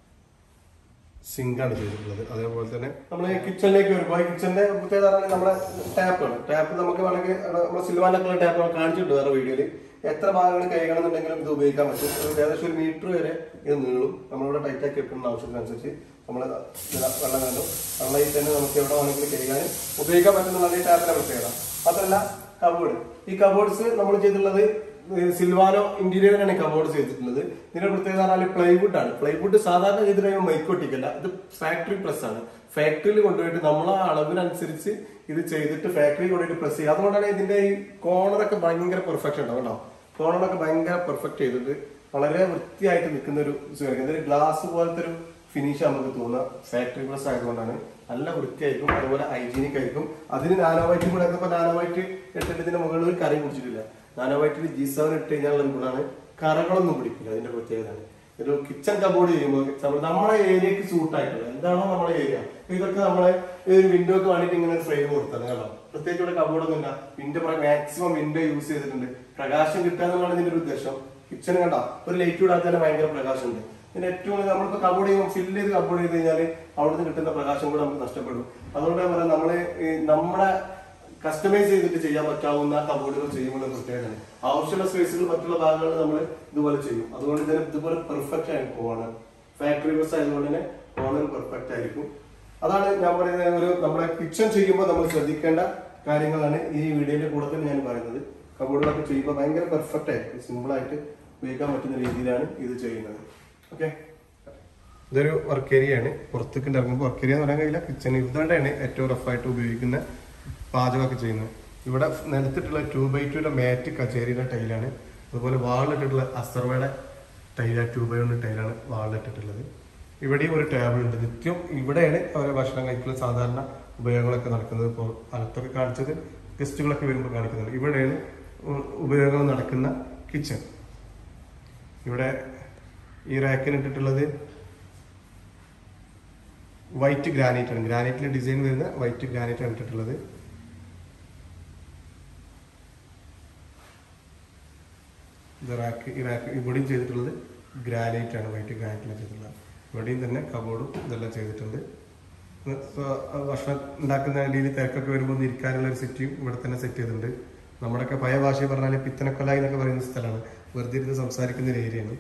സിങ്കാണ് ചെയ്തിട്ടുള്ളത് അതേപോലെ തന്നെ നമ്മൾ കിച്ചണിലേക്ക് വരുമ്പോൾ കിച്ചണിന്റെ പ്രത്യേകത പറഞ്ഞാൽ നമ്മുടെ ടാപ്പാണ് ടാപ്പ് നമുക്ക് വേണമെങ്കിൽ നമ്മുടെ സിൽവാനൊക്കെയുള്ള ടാപ്പ് നമ്മൾ കാണിച്ചിട്ടുണ്ട് വേറെ വീഡിയോയിൽ എത്ര ഭാഗങ്ങൾ കൈകണമെന്നുണ്ടെങ്കിലും ഇത് ഉപയോഗിക്കാൻ പറ്റും ഒരു ഏകദേശം ഒരു മീറ്റർ വരെ ഇത് നീളും നമ്മളിവിടെ ടൈറ്റ് ആക്കി വെക്കുന്ന ആവശ്യത്തിനനുസരിച്ച് നമ്മൾ വെള്ളം കണ്ടു വെള്ളം ഈ തന്നെ നമുക്ക് എവിടെ വേണമെങ്കിലും കഴുകാനും ഉപയോഗിക്കാൻ പറ്റുന്നതാണ് ഈ ടാപ്പിന്റെ പ്രത്യേകത മാത്രമല്ല കബോർഡ് ഈ കബോർഡ്സ് നമ്മൾ ചെയ്തിട്ടുള്ളത് സിൽവാനോ ഇന്റീരിയറിനാണ് കബോർഡ് ചെയ്തിട്ടുള്ളത് ഇതിന്റെ പ്രത്യേകത പറഞ്ഞാൽ പ്ലൈവുഡ് ആണ് പ്ലൈവുഡ് സാധാരണ ചെയ്തിട്ട് മൈക്കൊട്ടിക്കല്ല ഇത് ഫാക്ടറി പ്രസ് ആണ് ഫാക്ടറിയിൽ കൊണ്ടുപോയിട്ട് നമ്മളെ അളവിനനുസരിച്ച് ഇത് ചെയ്തിട്ട് ഫാക്ടറിയിൽ കൊണ്ടുപോയിട്ട് പ്രസ് ചെയ്യുക അതുകൊണ്ടാണ് ഇതിന്റെ ഈ കോർണറൊക്കെ ഭയങ്കര പെർഫെക്ഷൻ ഉണ്ടാവും കേട്ടോ കോർണറൊക്കെ ഭയങ്കര പെർഫെക്റ്റ് ചെയ്തിട്ട് വളരെ വൃത്തിയായിട്ട് നിൽക്കുന്ന ഒരു സുഖം ഇതൊരു ഗ്ലാസ് പോലത്തെ ഒരു ഫിനിഷ് നമുക്ക് തോന്നുക ഫാക്ടറി പ്രസ് ആയതുകൊണ്ടാണ് നല്ല വൃത്തിയായിരിക്കും അതുപോലെ ഹൈജീനിക് ആയിരിക്കും അതിന് നാനോ വൈറ്റ് കൂടെ ഇപ്പൊ നാനോ വൈറ്റ് ഇട്ടിട്ട് ഇതിന്റെ മുകളിൽ ഒരു കറി കുടിച്ചിട്ടില്ല നാനോ വൈറ്റിൽ ജി സെവൻ ഇട്ട് കഴിഞ്ഞാൽ ഒരു ഗുണമാണ് കറകളൊന്നും പിടിക്കില്ല അതിന്റെ പ്രത്യേകതയാണ് ഒരു കിച്ചൺ കബോർഡ് ചെയ്യുമ്പോൾ നമ്മൾ നമ്മുടെ ഏരിയക്ക് സൂട്ട് ആയിട്ടുള്ള എന്താണോ നമ്മുടെ ഏരിയ ഇതൊക്കെ നമ്മളെ ഈ ഒരു വിൻഡോക്ക് വേണ്ടിയിട്ട് ഇങ്ങനെ ഒരു ഫ്രെയിം കൊടുത്താണ് കേട്ടോ പ്രത്യേകിച്ച് ഇവിടെ കബോർഡൊന്നും ഇല്ല വിൻഡോ മാക്സിമം വിൻഡോ യൂസ് ചെയ്തിട്ടുണ്ട് പ്രകാശം കിട്ടുക എന്നുള്ളതാണ് ഇതിന്റെ ഒരു ഉദ്ദേശം കിച്ചൺ കണ്ട ഒരു ലൈറ്റ് വിടാത്ത തന്നെ ഭയങ്കര പ്രകാശമുണ്ട് പിന്നെ ഏറ്റവും കൂടുതൽ നമ്മളിപ്പോ കബോർഡ് ചെയ്യുമ്പോൾ ഫില്ല് ചെയ്ത് കബോർഡ് ചെയ്ത് കഴിഞ്ഞാൽ അവിടുന്ന് കിട്ടുന്ന പ്രകാശം കൂടെ നമുക്ക് നഷ്ടപ്പെടും അതുകൊണ്ട് ഞാൻ പറയാം നമ്മള് ഈ നമ്മുടെ കസ്റ്റമൈസ് ചെയ്തിട്ട് ചെയ്യാൻ പറ്റാവുന്ന കബോർഡുകൾ ചെയ്യുമ്പോൾ പ്രത്യേകതയാണ് ആവശ്യമുള്ള സ്പേസുകൾ മറ്റുള്ള ഭാഗങ്ങൾ നമ്മൾ ഇതുപോലെ ചെയ്യും അതുകൊണ്ട് തന്നെ ഇതുപോലെ പെർഫെക്റ്റ് ആയിട്ട് പോവാണ് ഫാക്ടറി ബസ് ആയതുകൊണ്ട് തന്നെ ഓണർ പെർഫെക്റ്റ് ആയിരിക്കും അതാണ് ഞാൻ പറയുന്നത് ഒരു നമ്മുടെ കിച്ചൺ ചെയ്യുമ്പോൾ നമ്മൾ ശ്രദ്ധിക്കേണ്ട കാര്യങ്ങളാണ് ഈ വീഡിയോയുടെ കൂടെ തന്നെ ഞാൻ പറയുന്നത് കബോർഡുകളൊക്കെ ചെയ്യുമ്പോൾ ഭയങ്കര പെർഫെക്റ്റ് ആയിട്ട് സിമ്പിൾ ആയിട്ട് ഉപയോഗിക്കാൻ പറ്റുന്ന രീതിയിലാണ് ഇത് ചെയ്യുന്നത് ഓക്കെ ഇതൊരു വർക്ക് ഏരിയ ആണ് പുറത്തേക്ക് ഇറങ്ങുമ്പോൾ വർക്ക് ഏരിയ എന്ന് പറയാൻ കഴിയില്ല കിച്ചൺ ഇതുകൊണ്ടാണ് ഏറ്റവും റഫായിട്ട് ഉപയോഗിക്കുന്ന പാചകമൊക്കെ ചെയ്യുന്നത് ഇവിടെ നിലത്തിട്ടുള്ള ടൂ ബൈ ടുയുടെ മാറ്റ് കച്ചേരിയുടെ ടൈലാണ് അതുപോലെ വാളിലിട്ടിട്ടുള്ള അസർവയുടെ ടൈല ടൂ ബൈ വൺ ടൈലാണ് വാളിലിട്ടിട്ടുള്ളത് ഇവിടെയും ഒരു ടേബിൾ ഉണ്ട് നിത്യം ഇവിടെയാണ് അവരെ ഭക്ഷണം കഴിക്കുന്ന സാധാരണ ഉപയോഗങ്ങളൊക്കെ നടക്കുന്നത് ഇപ്പോൾ അകത്തൊക്കെ കാണിച്ചത് ഗസ്റ്റുകളൊക്കെ വരുമ്പോൾ കാണിക്കുന്നുണ്ട് ഇവിടെയാണ് ഉ- ഉപയോഗം നടക്കുന്ന കിച്ചൺ ഇവിടെ ഈ റാക്കിന് ഇട്ടിട്ടുള്ളത് വൈറ്റ് ഗ്രാനൈറ്റ് ആണ് ഗ്രാനൈറ്റിൽ ഡിസൈൻ വരുന്ന വൈറ്റ് ഗ്രാനൈറ്റ് ആണ് ഇട്ടിട്ടുള്ളത് ഇത് റാക്ക് ഈ റാക്ക് ഇവിടെയും ചെയ്തിട്ടുള്ളത് ഗ്രാനൈറ്റ് ആണ് വൈറ്റ് ഗ്രാനൈറ്റിൽ ചെയ്തിട്ടുള്ളത് ഇവിടെയും തന്നെ കബോർഡും ഇതെല്ലാം ചെയ്തിട്ടുണ്ട് ഇത് സ- ഭക്ഷണം ഉണ്ടാക്കുന്ന രീതിയിൽ തിരക്കൊക്കെ വരുമ്പോൾ ഒന്ന് ഇരിക്കാനുള്ള ഒരു സെറ്റിയും ഇവിടെ തന്നെ സെറ്റ് ചെയ്തിട്ടുണ്ട് നമ്മുടെയൊക്കെ പഴയ ഭാഷയിൽ പറഞ്ഞാൽ പിത്തനക്കൊല്ലായി എന്നൊക്കെ പറയുന്ന സ്ഥലമാണ് വെറുതെ ഇരുന്ന് സംസാരിക്കുന്ന ഒരു ഏരിയയാണ്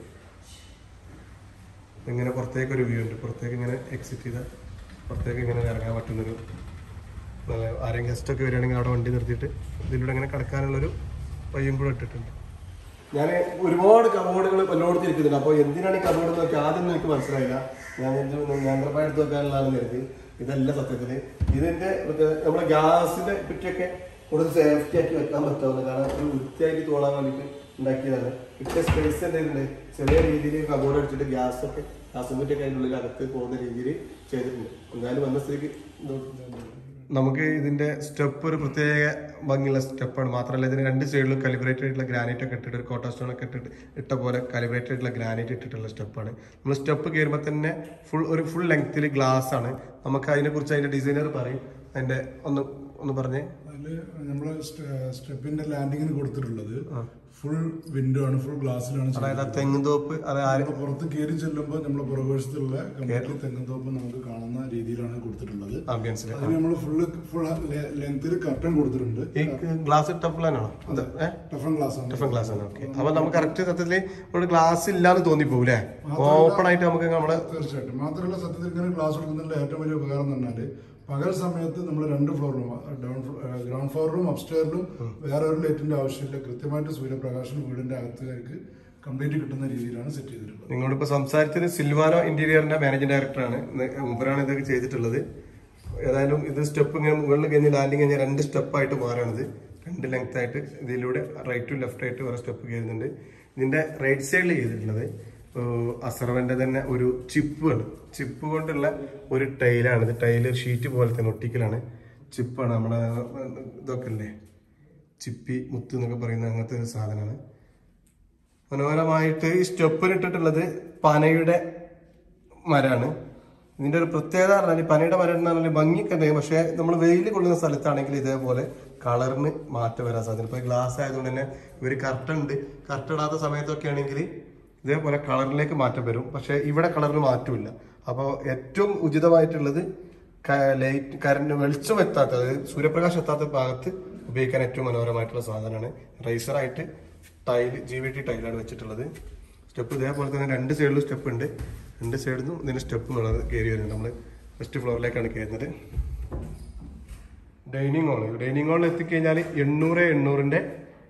ഇങ്ങനെ പുറത്തേക്ക് ഒരു വ്യൂ ഉണ്ട് പുറത്തേക്ക് ഇങ്ങനെ എക്സിറ്റ് ചെയ്താൽ പുറത്തേക്ക് ഇങ്ങനെ ഇറങ്ങാൻ പറ്റുന്നൊരു നല്ല ആരെങ്കിലും ഗസ്റ്റ് ഒക്കെ വരികയാണെങ്കിൽ അവിടെ വണ്ടി നിർത്തിയിട്ട് ഇതിലൂടെ ഇങ്ങനെ കിടക്കാനുള്ളൊരു വഴിയും കൂടെ ഇട്ടിട്ടുണ്ട് ഞാൻ ഒരുപാട് കബോർഡുകൾ എല്ലായിടത്തും ഇരിക്കുന്നുണ്ട് അപ്പോൾ എന്തിനാണ് ഈ കബോർഡ് നോക്കി ആദ്യം ഒന്നും എനിക്ക് മനസ്സിലായില്ല ഞാൻ നേന്ത്രപ്പായ എടുത്ത് വെക്കാനുള്ളതാണ് കരുതി ഇതല്ല സത്യത്തിൽ ഇതിന്റെ പ്രത്യേക- നമ്മുടെ ഗ്യാസിന്റെ കുറ്റിയൊക്കെ കൂടുതൽ സേഫ്റ്റി ആക്കി വെക്കാൻ പറ്റാവുന്ന കാരണം ഒരു വൃത്തിയായിട്ട് തോന്നാൻ വേണ്ടിയിട്ട് ഉണ്ടാക്കിയതാണ് കിട്ടിയ സ്പേസ് എന്തെങ്കിലും ചെറിയ രീതിയിൽ കബോർഡ് അടിച്ചിട്ട് ഗ്യാസ് ഒക്കെ ഗ്യാസും കുറ്റിയൊക്കെ അതിൻ്റെ ഉള്ളിൽ അകത്ത് പോകുന്ന രീതിയിൽ ചെയ്തിട്ടുണ്ട് എന്തായാലും വന്ന സ്ഥിതിക്ക് നമുക്ക് ഇതിന്റെ സ്റ്റെപ്പ് ഒരു പ്രത്യേക ഭംഗിയുള്ള സ്റ്റെപ്പാണ് മാത്രമല്ല ഇതിന് രണ്ട് സൈഡിലും കാലിബ്രേറ്റഡ് ആയിട്ടുള്ള ഗ്രാനൈറ്റ് ഒക്കെ ഇട്ടിട്ട് ഒരു കോട്ട സ്റ്റോൺ ഒക്കെ ഇട്ടിട്ട് ഇട്ട പോലെ കാലിബ്രേറ്റഡ് ആയിട്ടുള്ള ഗ്രാനൈറ്റ് ഇട്ടിട്ടുള്ള സ്റ്റെപ്പാണ് നമ്മൾ സ്റ്റെപ്പ് കയറുമ്പോൾ തന്നെ ഫുൾ ഒരു ഫുൾ ലെങ്ത്തിൽ ഗ്ലാസ് ആണ് നമുക്ക് അതിനെ കുറിച്ച് അതിന്റെ ഡിസൈനർ പറയും അതിന്റെ ഒന്ന് ഒന്ന് പറഞ്ഞേ അതില് നമ്മള് സ്റ്റെപ്പിന്റെ ലാൻഡിങ്ങിന് കൊടുത്തിട്ടുള്ളത് ഫുൾ വിൻഡോ ആണ് ഫുൾ ഗ്ലാസ്സിലാണ് അതായത് ആ തെങ്ങുതോപ്പ് അത് ആര് നമ്മള് പുറത്ത് കയറി ചെല്ലുമ്പോൾ നമ്മളെ പുറകുവശത്തുള്ള കംപ്ലീറ്റ്ലി തെങ്ങുതോപ്പ് നമുക്ക് കാണുന്ന രീതിയിലാണ് കൊടുത്തിട്ടുള്ളത് ആംബിയൻസിൽ അതിന് നമ്മൾ ഫുള്ള് ഫുൾ ലെങ്ത്തിൽ കർട്ടൻ കൊടുത്തിട്ടുണ്ട് ഈ ഗ്ലാസ് ടഫിലാണോ അത് ഏഹ് ടഫൻ ഗ്ലാസ് ആണ് ഡിഫറെന്റ് ഗ്ലാസ് ആണ് ഓക്കെ അപ്പൊ നമുക്ക് കറക്റ്റ് സത്യത്തില് ഒരു ഗ്ലാസ് ഇല്ലാന്ന് തോന്നിപ്പോകും അല്ലേ ഓപ്പൺ ആയിട്ട് നമുക്ക് നമ്മള് തീർച്ചയായിട്ടും മാത്രമല്ല സത്യത്തിൽ ഇങ്ങനെ ക്ലാസ് കൊടുക്കുന്നതിന്റെ ഏറ്റവും വലിയ ഉപകാരം എന്ന് പറഞ്ഞാല് പകൽ സമയത്ത് നമ്മൾ രണ്ട് ഫ്ലോറിലും ഡൗൺ ഗ്രൗണ്ട് ഫ്ലോറിലും അപ്സ്റ്റെയറിലും വേറെ ഒരു ലൈറ്റിന്റെ ആവശ്യമില്ല കൃത്യമായിട്ട് സൂര്യപ്രകാശം വീടിന്റെ അകത്തേക്ക് കംപ്ലീറ്റ് കിട്ടുന്ന രീതിയിലാണ് സെറ്റ് ചെയ്തിട്ടുള്ളത് നിങ്ങളോട് ഇപ്പൊ സംസാരിച്ചത് സിൽവാനോ ഇന്റീരിയറിന്റെ മാനേജിംഗ് ഡയറക്ടറാണ് മുമ്പരാണ് ഇതൊക്കെ ചെയ്തിട്ടുള്ളത് ഏതായാലും ഇത് സ്റ്റെപ്പ് ഇങ്ങനെ മുകളിൽ കഴിഞ്ഞ് ലാൻഡിങ് കഴിഞ്ഞാൽ രണ്ട് സ്റ്റെപ്പായിട്ട് മാറാണിത് രണ്ട് ലെങ്ത് ആയിട്ട് ഇതിലൂടെ റൈറ്റും ലെഫ്റ്റ് ആയിട്ട് വേറെ സ്റ്റെപ്പ് കയറുന്നുണ്ട് ഇതിന്റെ റൈറ്റ് സൈഡിൽ ചെയ്തിട്ടുള്ളത് അസർവന്റെ തന്നെ ഒരു ചിപ്പാണ് ചിപ്പ് കൊണ്ടുള്ള ഒരു ടൈലാണ് ഇത് ടൈല് ഷീറ്റ് പോലെ തന്നെ ഒട്ടിക്കലാണ് ചിപ്പാണ് നമ്മുടെ ഇതൊക്കെ അല്ലേ ചിപ്പി മുത്ത് എന്നൊക്കെ പറയുന്ന അങ്ങനത്തെ ഒരു സാധനമാണ് മനോഹരമായിട്ട് ഈ സ്റ്റെപ്പിന് ഇട്ടിട്ടുള്ളത് പനയുടെ മരമാണ് ഇതിന്റെ ഒരു പ്രത്യേകത പറഞ്ഞാൽ പനയുടെ മരം എന്ന് പറഞ്ഞാൽ ഭംഗിയൊക്കെ ഉണ്ട് പക്ഷേ നമ്മൾ വെയിൽ കൊള്ളുന്ന സ്ഥലത്താണെങ്കിൽ ഇതേപോലെ കളറിന് മാറ്റം വരാൻ സാധ്യത ഇപ്പൊ ഗ്ലാസ് ആയതുകൊണ്ട് തന്നെ ഇവർ കർട്ടൻ ഉണ്ട് കർട്ടൻ ഇടാത്ത സമയത്തൊക്കെ ആണെങ്കിൽ ഇതേപോലെ കളറിലേക്ക് മാറ്റം വരും പക്ഷെ ഇവിടെ കളറിന് മാറ്റമില്ല അപ്പോൾ ഏറ്റവും ഉചിതമായിട്ടുള്ളത് ലൈറ്റ് കറണ്ട് വെളിച്ചം എത്താത്ത അതായത് സൂര്യപ്രകാശം എത്താത്ത ഭാഗത്ത് ഉപയോഗിക്കാൻ ഏറ്റവും മനോഹരമായിട്ടുള്ള സാധനമാണ് റൈസറായിട്ട് ടൈൽ ജി വി ടി ടൈലാണ് വെച്ചിട്ടുള്ളത് സ്റ്റെപ്പ് ഇതേപോലെ തന്നെ രണ്ട് സൈഡിലും സ്റ്റെപ്പ് ഉണ്ട് രണ്ട് സൈഡിൽ നിന്നും ഇതിന് സ്റ്റെപ്പ് എന്നുള്ളത് കയറി വരുന്നത് നമ്മൾ ഫസ്റ്റ് ഫ്ലോറിലേക്കാണ് കയറുന്നത് ഡൈനിങ് ഹോൾ ഡൈനിങ് ഹാളിൽ എത്തിക്കഴിഞ്ഞാൽ എണ്ണൂറ് എണ്ണൂറിൻ്റെ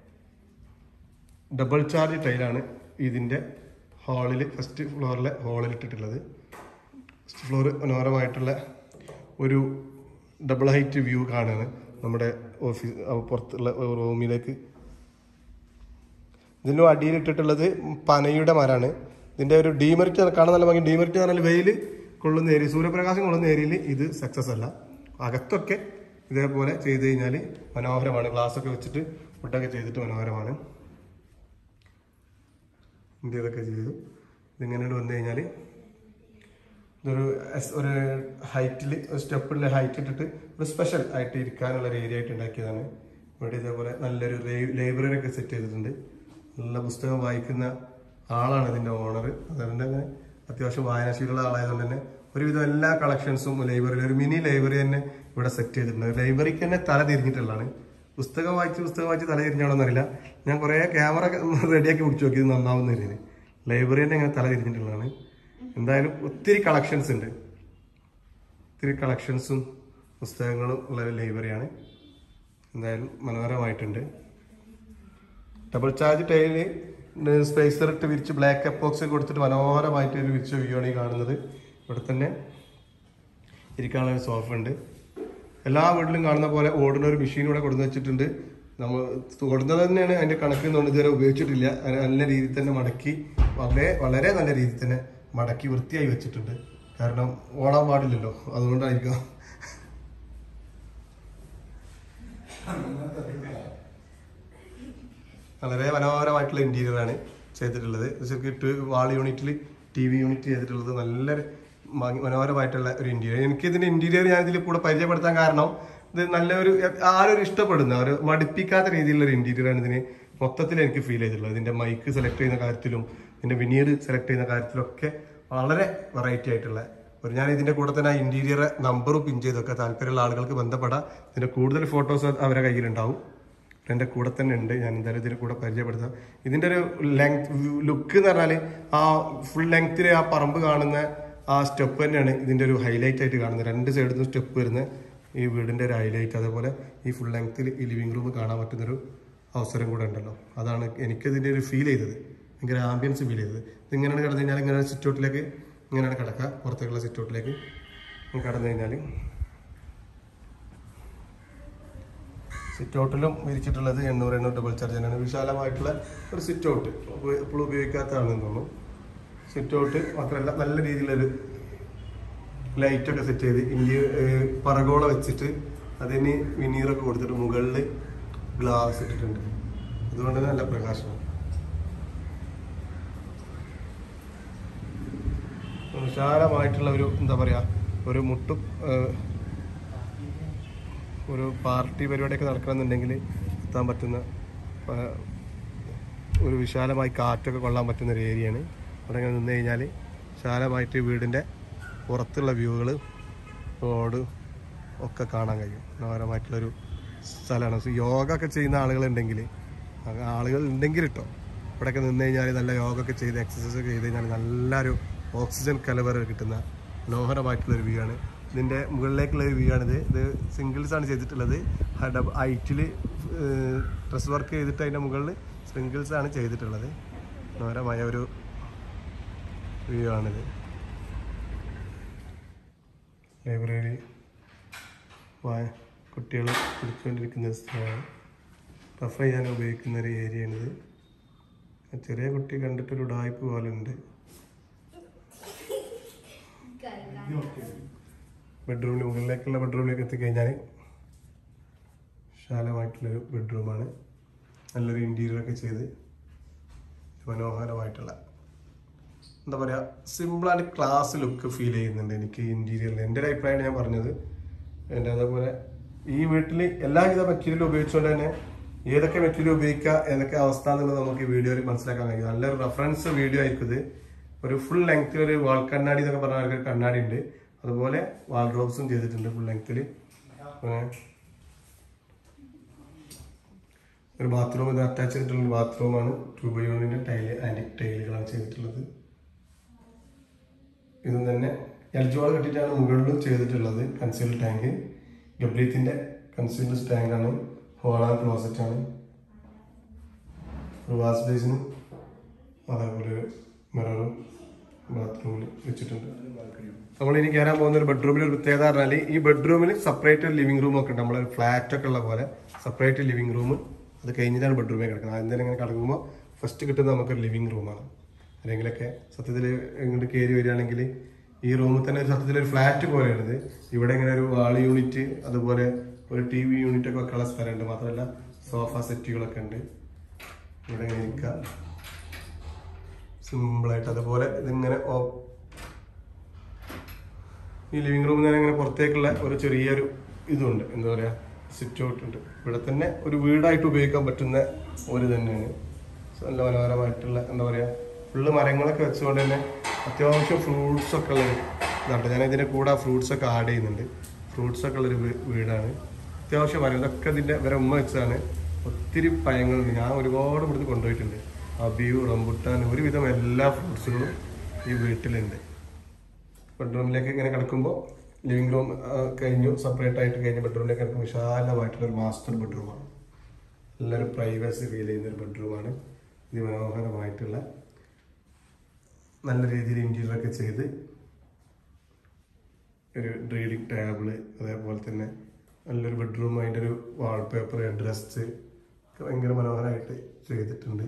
ഡബിൾ ചാർജ് ടൈലാണ് ഇതിൻ്റെ ഹാളിൽ ഫസ്റ്റ് ഫ്ലോറിലെ ഹാളിൽ ഇട്ടിട്ടുള്ളത് ഫസ്റ്റ് ഫ്ലോർ മനോഹരമായിട്ടുള്ള ഒരു ഡബിൾ ഹൈറ്റ് വ്യൂ കാണുകയാണ് നമ്മുടെ ഓഫീസ് പുറത്തുള്ള റൂമിലേക്ക് ഇതിൻ്റെ അടിയിൽ ഇട്ടിട്ടുള്ളത് പനയുടെ മരമാണ് ഇതിന്റെ ഒരു ഡീമെറിറ്റ് കാണാൻ നല്ല ഭംഗി ഡീമെറിറ്റ് പറഞ്ഞാൽ വെയിൽ കൊള്ളുന്ന ഏരിയ സൂര്യപ്രകാശം കൊള്ളുന്ന ഏരിയയിൽ ഇത് സക്സസ് അല്ല അകത്തൊക്കെ ഇതേപോലെ ചെയ്ത് കഴിഞ്ഞാൽ മനോഹരമാണ് ഗ്ലാസ് ഒക്കെ വെച്ചിട്ട് ഫുഡൊക്കെ ചെയ്തിട്ട് മനോഹരമാണ് ഇന്ത്യ ഇതൊക്കെ ചെയ്തു ഇതിങ്ങനെ വന്നു കഴിഞ്ഞാൽ ഇതൊരു എസ്- ഒരു ഹൈറ്റിൽ ഒരു സ്റ്റെപ്പിൽ ഹൈറ്റ് ഇട്ടിട്ട് ഒരു സ്പെഷ്യൽ ആയിട്ട് ഇരിക്കാനുള്ള ഒരു ഏരിയ ആയിട്ട് ഉണ്ടാക്കിയതാണ് ഇവിടെ ഇതേപോലെ നല്ലൊരു ലൈബ്രറി ഒക്കെ സെറ്റ് ചെയ്തിട്ടുണ്ട് നല്ല പുസ്തകം വായിക്കുന്ന ആളാണ് ഇതിന്റെ ഓണർ അതുകൊണ്ട് തന്നെ അത്യാവശ്യം വായനാശീലമുള്ള ആളായതുകൊണ്ട് തന്നെ ഒരുവിധം എല്ലാ കളക്ഷൻസും ലൈബ്രറി ഒരു മിനി ലൈബ്രറി തന്നെ ഇവിടെ സെറ്റ് ചെയ്തിട്ടുണ്ട് ലൈബ്രറിക്ക് തന്നെ തല തിരിഞ്ഞിട്ടുള്ളതാണ് പുസ്തകം വായിച്ച് പുസ്തകം വായിച്ച് തല തിരിഞ്ഞാണോ എന്നറിയില്ല ഞാൻ കുറേ ക്യാമറ റെഡിയാക്കി പിടിച്ചു നോക്കി ഇത് നന്നാവുന്ന രീതിയിൽ ലൈബ്രറി തന്നെ ഇങ്ങനെ തല തിരിഞ്ഞിട്ടുള്ളതാണ് എന്തായാലും ഒത്തിരി കളക്ഷൻസ് ഉണ്ട് ഒത്തിരി കളക്ഷൻസും പുസ്തകങ്ങളും ഉള്ള ഒരു ലൈബ്രറിയാണ് എന്തായാലും മനോഹരമായിട്ടുണ്ട് ഡബിൾ ചാർജ് ടൈല് സ്പേസർ ഇട്ട് വിരിച്ച് ബ്ലാക്ക് എപ്പോക്സ് കൊടുത്തിട്ട് മനോഹരമായിട്ട് ഒരു വിരിച്ച വ്യൂ ആണ് ഈ കാണുന്നത് ഇവിടെ തന്നെ ഇരിക്കാനുള്ള ഒരു സോഫ ഉണ്ട് എല്ലാ വീട്ടിലും കാണുന്ന പോലെ ഓടുന്ന ഒരു മെഷീൻ ഇവിടെ കൊടുത്തു വെച്ചിട്ടുണ്ട് നമ്മൾ കൊടുന്നത് തന്നെയാണ് അതിന്റെ കണക്ക് എന്നുകൊണ്ട് ഇതുവരെ ഉപയോഗിച്ചിട്ടില്ല അത് നല്ല രീതിയിൽ തന്നെ മടക്കി വളരെ വളരെ നല്ല രീതിയിൽ തന്നെ മടക്കി വൃത്തിയായി വെച്ചിട്ടുണ്ട് കാരണം ഓടാൻ പാടില്ലല്ലോ അതുകൊണ്ടായിരിക്കും വളരെ മനോഹരമായിട്ടുള്ള ഇന്റീരിയർ ആണ് ചെയ്തിട്ടുള്ളത് ശരിക്കും വാൾ യൂണിറ്റിൽ ടി വി യൂണിറ്റ് ചെയ്തിട്ടുള്ളത് നല്ലൊരു മ- മനോഹരമായിട്ടുള്ള ഒരു ഇന്റീരിയർ എനിക്ക് ഇതിന്റെ ഇന്റീരിയർ ഞാൻ ഇതിൽ കൂടെ പരിചയപ്പെടുത്താൻ കാരണം ഇത് നല്ലൊരു ആരൊരു ഇഷ്ടപ്പെടുന്ന ഒരു മടുപ്പിക്കാത്ത രീതിയിലുള്ള ഒരു ഇന്റീരിയർ ആണ് ഇതിന് മൊത്തത്തിൽ എനിക്ക് ഫീൽ ചെയ്തിട്ടുള്ളത് ഇതിന്റെ മൈക്ക് സെലക്ട് ചെയ്യുന്ന കാര്യത്തിലും ഇതിന്റെ വിനീർ സെലക്ട് ചെയ്യുന്ന കാര്യത്തിലൊക്കെ വളരെ വെറൈറ്റി ആയിട്ടുള്ള ഒരു ഞാൻ ഇതിന്റെ കൂടെ തന്നെ ഇന്റീരിയർ നമ്പറും പിൻ ചെയ്തൊക്കെ താല്പര്യമുള്ള ആളുകൾക്ക് ബന്ധപ്പെടാം ഇതിന്റെ കൂടുതൽ ഫോട്ടോസ് അവരുടെ കയ്യിലുണ്ടാവും എൻ്റെ കൂടെ തന്നെ ഉണ്ട് ഞാൻ എന്തായാലും ഇതിന്റെ കൂടെ പരിചയപ്പെടുത്താം ഇതിന്റെ ഒരു ലെങ്ത് ലുക്ക് എന്ന് പറഞ്ഞാൽ ആ ഫുൾ ലെങ്ത്തിൽ ആ പറമ്പ് കാണുന്ന ആ സ്റ്റെപ്പ് തന്നെയാണ് ഇതിന്റെ ഒരു ഹൈലൈറ്റ് ആയിട്ട് കാണുന്നത് രണ്ട് സൈഡിൽ നിന്ന് സ്റ്റെപ്പ് വരുന്ന ഈ വീടിന്റെ ഒരു ഹൈലൈറ്റ് അതേപോലെ ഈ ഫുൾ ലെങ്ത്തിൽ ഈ ലിവിംഗ് റൂം കാണാൻ പറ്റുന്നൊരു അവസരം കൂടെ ഉണ്ടല്ലോ അതാണ് എനിക്കതിന്റെ ഒരു ഫീൽ ചെയ്തത് ഭയങ്കര ആംബിയൻസ് ഫീൽ ചെയ്തത് ഇതിങ്ങനെയാണ് കിടന്നു കഴിഞ്ഞാൽ ഇങ്ങനെ സിറ്റൗട്ടിലേക്ക് ഇങ്ങനെയാണ് കിടക്കുക പുറത്തേക്കുള്ള സിറ്റൗട്ടിലേക്ക് കടന്നു കഴിഞ്ഞാൽ സിറ്റ് ഔട്ടിലും വിരിച്ചിട്ടുള്ളത് എണ്ണൂറ് എണ്ണൂറ് ഡബിൾ ചാർജ് തന്നെയാണ് വിശാലമായിട്ടുള്ള ഒരു സിറ്റ് ഔട്ട് ഇപ്പോൾ ഉപയോഗിക്കാത്തതാണെന്ന് തോന്നുന്നു സിറ്റ് ഔട്ട് മാത്രമല്ല നല്ല രീതിയിലൊരു ലൈറ്റൊക്കെ സെറ്റ് ചെയ്ത് ഇന്ത്യ പറകോള വെച്ചിട്ട് അതിന് വിനീറൊക്കെ കൊടുത്തിട്ട് മുകളിൽ ഗ്ലാസ് ഇട്ടിട്ടുണ്ട് അതുകൊണ്ട് തന്നെ നല്ല പ്രകാശമാണ് വിശാലമായിട്ടുള്ള ഒരു എന്താ പറയാ ഒരു മുട്ടും ഏഹ്, ഒരു പാർട്ടി പരിപാടിയൊക്കെ നടക്കണമെന്നുണ്ടെങ്കിൽ എത്താൻ പറ്റുന്ന ആ, ഒരു വിശാലമായി കാറ്റൊക്കെ കൊള്ളാൻ പറ്റുന്ന ഒരു ഏരിയയാണ് അവിടെ ഇങ്ങനെ നിന്ന് കഴിഞ്ഞാൽ വിശാലമായിട്ട് വീടിൻ്റെ പുറത്തുള്ള വ്യൂകൾ റോഡ് ഒക്കെ കാണാൻ കഴിയും മനോഹരമായിട്ടുള്ളൊരു സ്ഥലമാണ് സോ യോഗ ഒക്കെ ചെയ്യുന്ന ആളുകളുണ്ടെങ്കിൽ ആ- ആളുകൾ ഉണ്ടെങ്കിൽ കേട്ടോ ഇവിടെയൊക്കെ നിന്ന് കഴിഞ്ഞാൽ നല്ല യോഗ ഒക്കെ ചെയ്ത് എക്സസൈസ് ഒക്കെ ചെയ്ത് കഴിഞ്ഞാൽ നല്ലൊരു ഓക്സിജൻ കലവറ കിട്ടുന്ന മനോഹരമായിട്ടുള്ളൊരു വ്യൂ ആണ് ഇതിൻ്റെ മുകളിലേക്കുള്ള ഒരു വ്യൂ ആണിത് ഇത് സിംഗിൾസ് ആണ് ചെയ്തിട്ടുള്ളത് ഹൈറ്റിൽ ഡ്രസ് വർക്ക് ചെയ്തിട്ട് അതിൻ്റെ മുകളിൽ സിംഗിൾസ് ആണ് ചെയ്തിട്ടുള്ളത് മനോഹരമായ ഒരു വ്യൂ ആണിത് ലൈബ്രറി വായ കുട്ടികൾ പഠിച്ചുകൊണ്ടിരിക്കുന്ന സ്ഥലമാണ് റഫർ ചെയ്യാൻ ഉപയോഗിക്കുന്ന ഒരു ഏരിയയാണിത് ചെറിയ കുട്ടി കണ്ടിട്ടൊരു ഉടായ്പ പോലെ ഉണ്ട് ബെഡ്റൂമിന് മുകളിലേക്കുള്ള ബെഡ്റൂമിലേക്ക് എത്തിക്കഴിഞ്ഞാൽ വിശാലമായിട്ടുള്ളൊരു ബെഡ്റൂമാണ് നല്ലൊരു ഇൻറ്റീരിയറൊക്കെ ചെയ്ത് മനോഹരമായിട്ടുള്ള എന്താ പറയുക സിമ്പിളായിട്ട് ക്ലാസ് ലുക്ക് ഫീൽ ചെയ്യുന്നുണ്ട് എനിക്ക് ഇൻറ്റീരിയറിൽ എൻ്റെ ഒരു അഭിപ്രായമാണ് ഞാൻ പറഞ്ഞത് എൻ്റെ അതേപോലെ ഈ വീട്ടിൽ എല്ലാവിധ മെറ്റീരിയലും ഉപയോഗിച്ചുകൊണ്ട് തന്നെ ഏതൊക്കെ മെറ്റീരിയൽ ഉപയോഗിക്കുക ഏതൊക്കെ അവസ്ഥ എന്നുള്ളത് നമുക്ക് ഈ വീഡിയോയിൽ മനസ്സിലാക്കാൻ കഴിയും നല്ലൊരു റെഫറൻസ് വീഡിയോ ആയിരിക്കും ഇത് ഒരു ഫുൾ ലെങ്ത്തിൽ ഒരു വാൾ കണ്ണാടി എന്നൊക്കെ പറഞ്ഞ ഒരു കണ്ണാടി ഉണ്ട് അതുപോലെ വാൾ ഡ്രോപ്സും ചെയ്തിട്ടുണ്ട് ഫുൾ ലെങ്ത്തിൽ ഒരു ബാത്റൂം ഇത് അറ്റാച്ച് ചെയ്തിട്ടുള്ള ബാത്റൂമാണ് ട്യൂബ് യൂണിന്റെ ടൈല് ആന്റിക് ടൈലുകളാണ് ചെയ്തിട്ടുള്ളത് ഇതും തന്നെ എൽജോൾ കെട്ടിയിട്ടാണ് മുകളിലും ചെയ്തിട്ടുള്ളത് കൺസീൽ ടാങ്ക് ഗബ്രീത്തിന്റെ കൺസീൽഡ് ടാങ്ക് ആണ് ഹോളാൻ ക്ലോസറ്റ് ആണ് ഒരു വാഷ് ബേസിനും അതേപോലെ ഒരു മിററും ബാത്റൂമിൽ വെച്ചിട്ടുണ്ട് നമ്മൾ ഇനി കയറാൻ പോകുന്ന ഒരു ബെഡ്റൂമിൽ ഒരു പ്രത്യേകത പറഞ്ഞാൽ ഈ ബെഡ്റൂമിൽ സെപ്പറേറ്റ് ലിവിംഗ് റൂം ഒക്കെ ഉണ്ട് നമ്മളെ ഫ്ലാറ്റ് ഒക്കെ ഉള്ള പോലെ സെപ്പറേറ്റ് ലിവിംഗ് റൂം അത് കഴിഞ്ഞിട്ടാണ് ബെഡ്റൂമിൽ കിടക്കുന്നത് ആദ്യം ഇങ്ങനെ കിടക്കുമ്പോൾ ഫസ്റ്റ് കിട്ടുന്നത് നമുക്കൊരു ലിവിംഗ് റൂമാണ് അല്ലെങ്കിലൊക്കെ സത്യത്തിൽ ഇങ്ങോട്ട് കയറി വരികയാണെങ്കിൽ ഈ റൂമിൽ തന്നെ ഒരു സത്യത്തിൽ ഒരു ഫ്ലാറ്റ് പോലെയാണിത് ഇവിടെ ഇങ്ങനെ ഒരു വാൾ യൂണിറ്റ് അതുപോലെ ഒരു ടി വി യൂണിറ്റ് ഒക്കെ വെക്കാനുള്ള സ്ഥലമുണ്ട് മാത്രമല്ല സോഫ സെറ്റുകളൊക്കെ ഉണ്ട് ഇവിടെ ഇങ്ങനെ ഇരിക്കുക സിമ്പിളായിട്ട് അതുപോലെ ഇതിങ്ങനെ ഓ- ഈ ലിവിംഗ് റൂമിൽ നിന്ന് ഇങ്ങനെ പുറത്തേക്കുള്ള ഒരു ചെറിയൊരു ഇതുണ്ട് എന്താ പറയാ സിറ്റ് ഔട്ട് ഉണ്ട് ഇവിടെ തന്നെ ഒരു വീടായിട്ട് ഉപയോഗിക്കാൻ പറ്റുന്ന ഒരു തന്നെയാണ് നല്ല മനോഹരമായിട്ടുള്ള എന്താ പറയാ ഫുള്ള് മരങ്ങളൊക്കെ വെച്ചുകൊണ്ട് തന്നെ അത്യാവശ്യം ഫ്രൂട്ട്സ് ഒക്കെ ഉള്ള ഇതാണ് ഞാൻ ഇതിന്റെ കൂടെ ഫ്രൂട്ട്സ് ഒക്കെ ആഡ് ചെയ്യുന്നുണ്ട് ഫ്രൂട്ട്സ് ഒക്കെ ഉള്ളൊരു വീ- വീടാണ് അത്യാവശ്യം മരം ഇതൊക്കെ ഇതിന്റെ ഇവരെ ഉമ്മ വെച്ചതാണ് ഒത്തിരി പഴങ്ങളുണ്ട് ഞാൻ ഒരുപാട് ഇവിടുന്ന് കൊണ്ടുപോയിട്ടുണ്ട് അബിയു റംബുട്ടാൻ ഒരുവിധം എല്ലാ ഫ്രൂട്ട്സുകളും ഈ വീട്ടിലുണ്ട് ബെഡ്റൂമിലേക്ക് ഇങ്ങനെ കിടക്കുമ്പോൾ ലിവിംഗ് റൂം കഴിഞ്ഞു സെപ്പറേറ്റ് ആയിട്ട് കഴിഞ്ഞ് ബെഡ്റൂമിലേക്ക് കിടക്കുമ്പോൾ വിശാലമായിട്ടുള്ള ഒരു മാസ്റ്റർ ബെഡ്റൂമാണ് നല്ലൊരു പ്രൈവസി ഫീൽ ചെയ്യുന്ന ഒരു ബെഡ്റൂമാണ് ഇത് മനോഹരമായിട്ടുള്ള നല്ല രീതിയിൽ ഇന്റീരിയറൊക്കെ ചെയ്ത് ഒരു റീഡിംഗ് ടേബിള് അതേപോലെ തന്നെ നല്ലൊരു ബെഡ്റൂം അതിൻ്റെ ഒരു വാൾപേപ്പർ ഡ്രസ്സ് ഒക്കെ ഭയങ്കര മനോഹരമായിട്ട് ചെയ്തിട്ടുണ്ട്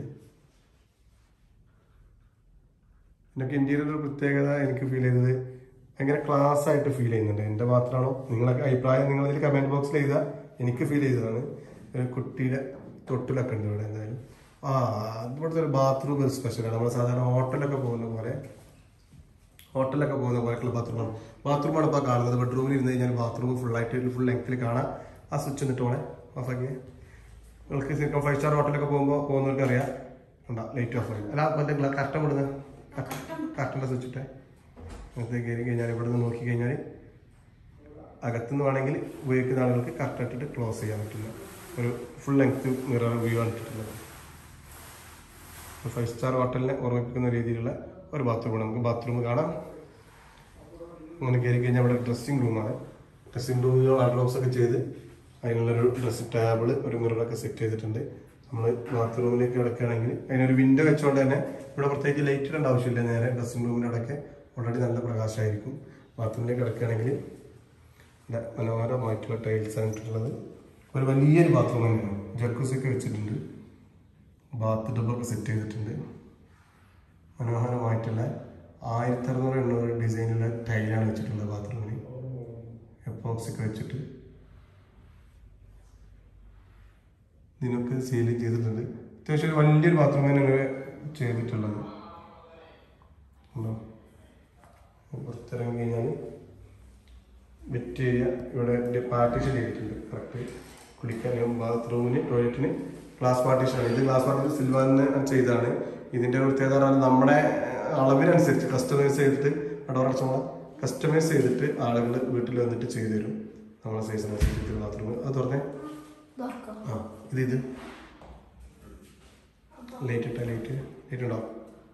എനിക്ക് ഇന്ത്യയിലെ ഒരു പ്രത്യേകത എനിക്ക് ഫീൽ ചെയ്തത് ഭയങ്കര ക്ലാസ് ആയിട്ട് ഫീൽ ചെയ്യുന്നുണ്ട് എൻ്റെ മാത്രമാണോ നിങ്ങളൊക്കെ അഭിപ്രായം നിങ്ങൾ ഇതിൽ കമന്റ് ബോക്സിൽ എഴുതുക എനിക്ക് ഫീൽ ചെയ്തതാണ് ഒരു കുട്ടിയുടെ തൊട്ടിലൊക്കെ ഉണ്ട് ഇവിടെ എന്തായാലും ആ ഇവിടുത്തെ ഒരു ബാത്റൂം ഒരു സ്പെഷ്യലാണ് നമ്മൾ സാധാരണ ഹോട്ടലൊക്കെ പോകുന്ന പോലെ ഹോട്ടലൊക്കെ പോകുന്ന പോലെയുള്ള ബാത്റൂമാണ് ബാത്റൂമാണ് ഇപ്പോൾ കാണുന്നത് ബെഡ്റൂമിൽ ഇരുന്ന് കഴിഞ്ഞാൽ ബാത്റൂം ഫുൾ ആയിട്ട് ഫുൾ ലെങ്ത്തിൽ കാണാം ആ സ്വിച്ച് എന്നിട്ട് പോണേ ഓഫാക്കി നിങ്ങൾക്ക് ശരിക്കും ഫൈവ് സ്റ്റാർ ഹോട്ടലൊക്കെ പോകുമ്പോൾ പോകുന്നവർക്ക് അറിയാം ഉണ്ടാ ലൈറ്റ് ഓഫ് ആയി അല്ല മറ്റേ കറക്റ്റം വിടുന്നത് കറക്റ്റിൻ്റെ സ്വിച്ച് ഇട്ടേ അങ്ങനത്തെ കയറി കഴിഞ്ഞാൽ ഇവിടെ നിന്ന് നോക്കി കഴിഞ്ഞാൽ അകത്തുനിന്ന് വേണമെങ്കിൽ ഉപയോഗിക്കുന്ന ആളുകൾക്ക് കറക്റ്റ് ഇട്ടിട്ട് ക്ലോസ് ചെയ്യാൻ പറ്റുന്ന ഒരു ഫുൾ ലെങ്ത് മിറർ വ്യൂ ആണ് ഇട്ടിട്ടുള്ളത് ഫൈവ് സ്റ്റാർ ഹോട്ടലിനെ ഓർമ്മിപ്പിക്കുന്ന രീതിയിലുള്ള ഒരു ബാത്റൂമാണ് നമുക്ക് ബാത്റൂം കാണാം അങ്ങനെ കയറി കഴിഞ്ഞാൽ ഇവിടെ ഡ്രസ്സിംഗ് റൂമാണ് ഡ്രസ്സിംഗ് റൂമിൽ വാർഡ്രോബ്സ് ഒക്കെ ചെയ്ത് അതിനുള്ളൊരു ഡ്രസ് ടേബിള് ഒരു മിററൊക്കെ സെറ്റ് ചെയ്തിട്ടുണ്ട് നമ്മൾ ബാത്റൂമിലേക്ക് കിടക്കുകയാണെങ്കിൽ അതിനൊരു വിൻഡോ വെച്ചുകൊണ്ട് തന്നെ ഇവിടെ പ്രത്യേകിച്ച് ലൈറ്റ് ഇടേണ്ട ആവശ്യമില്ല നേരെ ഡ്രസ്സിംഗ് റൂമിൻ്റെ അവിടെയൊക്കെ ഓൾറെഡി നല്ല പ്രകാശമായിരിക്കും ബാത്റൂമിലേക്ക് കിടക്കുകയാണെങ്കിൽ നല്ല മനോഹരമായിട്ടുള്ള ടൈൽസ് ആണ് ഇട്ടിട്ടുള്ളത് ഒരു വലിയൊരു ബാത്റൂം തന്നെയാണ് ജക്കൂസ് ഒക്കെ വെച്ചിട്ടുണ്ട് ബാത്ത് ടബൊക്കെ സെറ്റ് ചെയ്തിട്ടുണ്ട് മനോഹരമായിട്ടുള്ള ആയിരത്തി അറുന്നൂറ് എണ്ണൂറ് ഡിസൈനുള്ള ടൈലാണ് വെച്ചിട്ടുള്ളത് ബാത്റൂമിൽ എപ്പോക്സ് ഒക്കെ വെച്ചിട്ട് ഇതിനൊക്കെ സീലിംഗ് ചെയ്തിട്ടുണ്ട് അത്യാവശ്യം ഒരു വലിയൊരു ബാത്റൂം തന്നെയാണ് ചെയ്തിട്ടുള്ളത് ഉണ്ടോ? പുറത്തിറങ്ങി കഴിഞ്ഞാൽ വെറ്റ് ഏരിയ ഇവിടെ പാർട്ടീഷൻ ചെയ്തിട്ടുണ്ട് കറക്റ്റ് കുളിക്കാൻ ബാത്റൂമിന് ടോയ്ലറ്റിന് ഗ്ലാസ് പാർട്ടീഷൻ ആണ് ഇത് ഗ്ലാസ് പാർട്ടീഷൻ സിൽവാറിന് ചെയ്തതാണ് ഇതിന്റെ ഒരു പ്രത്യേകത പറഞ്ഞാൽ നമ്മുടെ അളവിനനുസരിച്ച് കസ്റ്റമൈസ് ചെയ്തിട്ട് ഡോർ അടച്ചോളാം കസ്റ്റമൈസ് ചെയ്തിട്ട് ആളുകൾ വീട്ടിൽ വന്നിട്ട് ചെയ്തു തരും നമ്മളെ സൈസിനനുസരിച്ച് ബാത്റൂം അത് തുറന്നേ നോക്കാം ആ ഇത് ഇത് ലൈറ്റ് ഇട്ട ലൈറ്റ് ലൈറ്റ് ഉണ്ടോ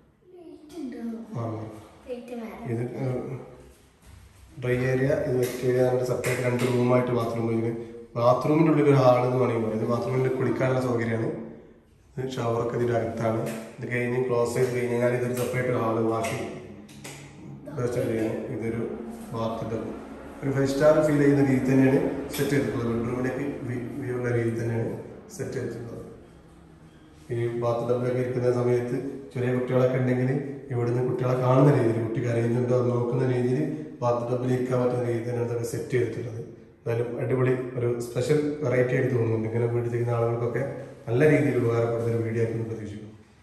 ആ ആ. ലൈറ്റ് മേലെ ഇത് ഡ്രൈ ഏരിയ ഇത് വെറ്റ് ഏരിയ സെപ്പറേറ്റ് രണ്ട് റൂമായിട്ട് ബാത്റൂം ഇതിന് ബാത്റൂമിൻ്റെ ഉള്ളിൽ ഒരു ഹാൾ എന്ന് വേണമെങ്കിൽ പറയാം ഇത് ബാത്റൂമിൽ കുളിക്കാനുള്ള സൗകര്യമാണ് ഇത് ഷവറൊക്കെ ഇതിൻ്റെ അകത്താണ് ഇത് കഴിഞ്ഞ് ക്ലോസ് ചെയ്ത് കഴിഞ്ഞ് കഴിഞ്ഞാൽ ഇതൊരു സെപ്പറേറ്റ് ഒരു ഹാള് ബാക്കി വെച്ചിട്ട് ചെയ്യാൻ ഇതൊരു ബാത്ത് ടബ് ഒരു ഫൈവ് സ്റ്റാർ ഫീൽ ചെയ്യുന്ന രീതി തന്നെയാണ് സെറ്റ് ചെയ്തിട്ടുള്ളത് ബെഡ്റൂമിലേക്ക് വ്യൂ ഉള്ള രീതി തന്നെയാണ് സെറ്റ് ചെയ്തിട്ടുള്ളത് ഈ ബാത്ത് ടബിലൊക്കെ ഇരിക്കുന്ന സമയത്ത് ചെറിയ കുട്ടികളൊക്കെ ഉണ്ടെങ്കിൽ ഇവിടുന്ന് കുട്ടികളെ കാണുന്ന രീതിയിൽ കുട്ടി കരയുന്നുണ്ടോ അത് നോക്കുന്ന രീതിയിൽ ബാത്ത് ടബിൽ ഇരിക്കാൻ പറ്റുന്ന രീതിയിലാണ് ഇതൊക്കെ സെറ്റ് ചെയ്തിട്ടുള്ളത് എന്തായാലും അടിപൊളി ഒരു സ്പെഷ്യൽ വെറൈറ്റി ആയിട്ട് തോന്നുന്നുണ്ട് ഇങ്ങനെ വീട്ടിൽ ചെയ്യുന്ന ആളുകൾക്കൊക്കെ നല്ല രീതിയിൽ ഉപകാരപ്പെടുന്ന ഒരു വീഡിയോ ആയിട്ട് പ്രതീക്ഷിക്കുന്നു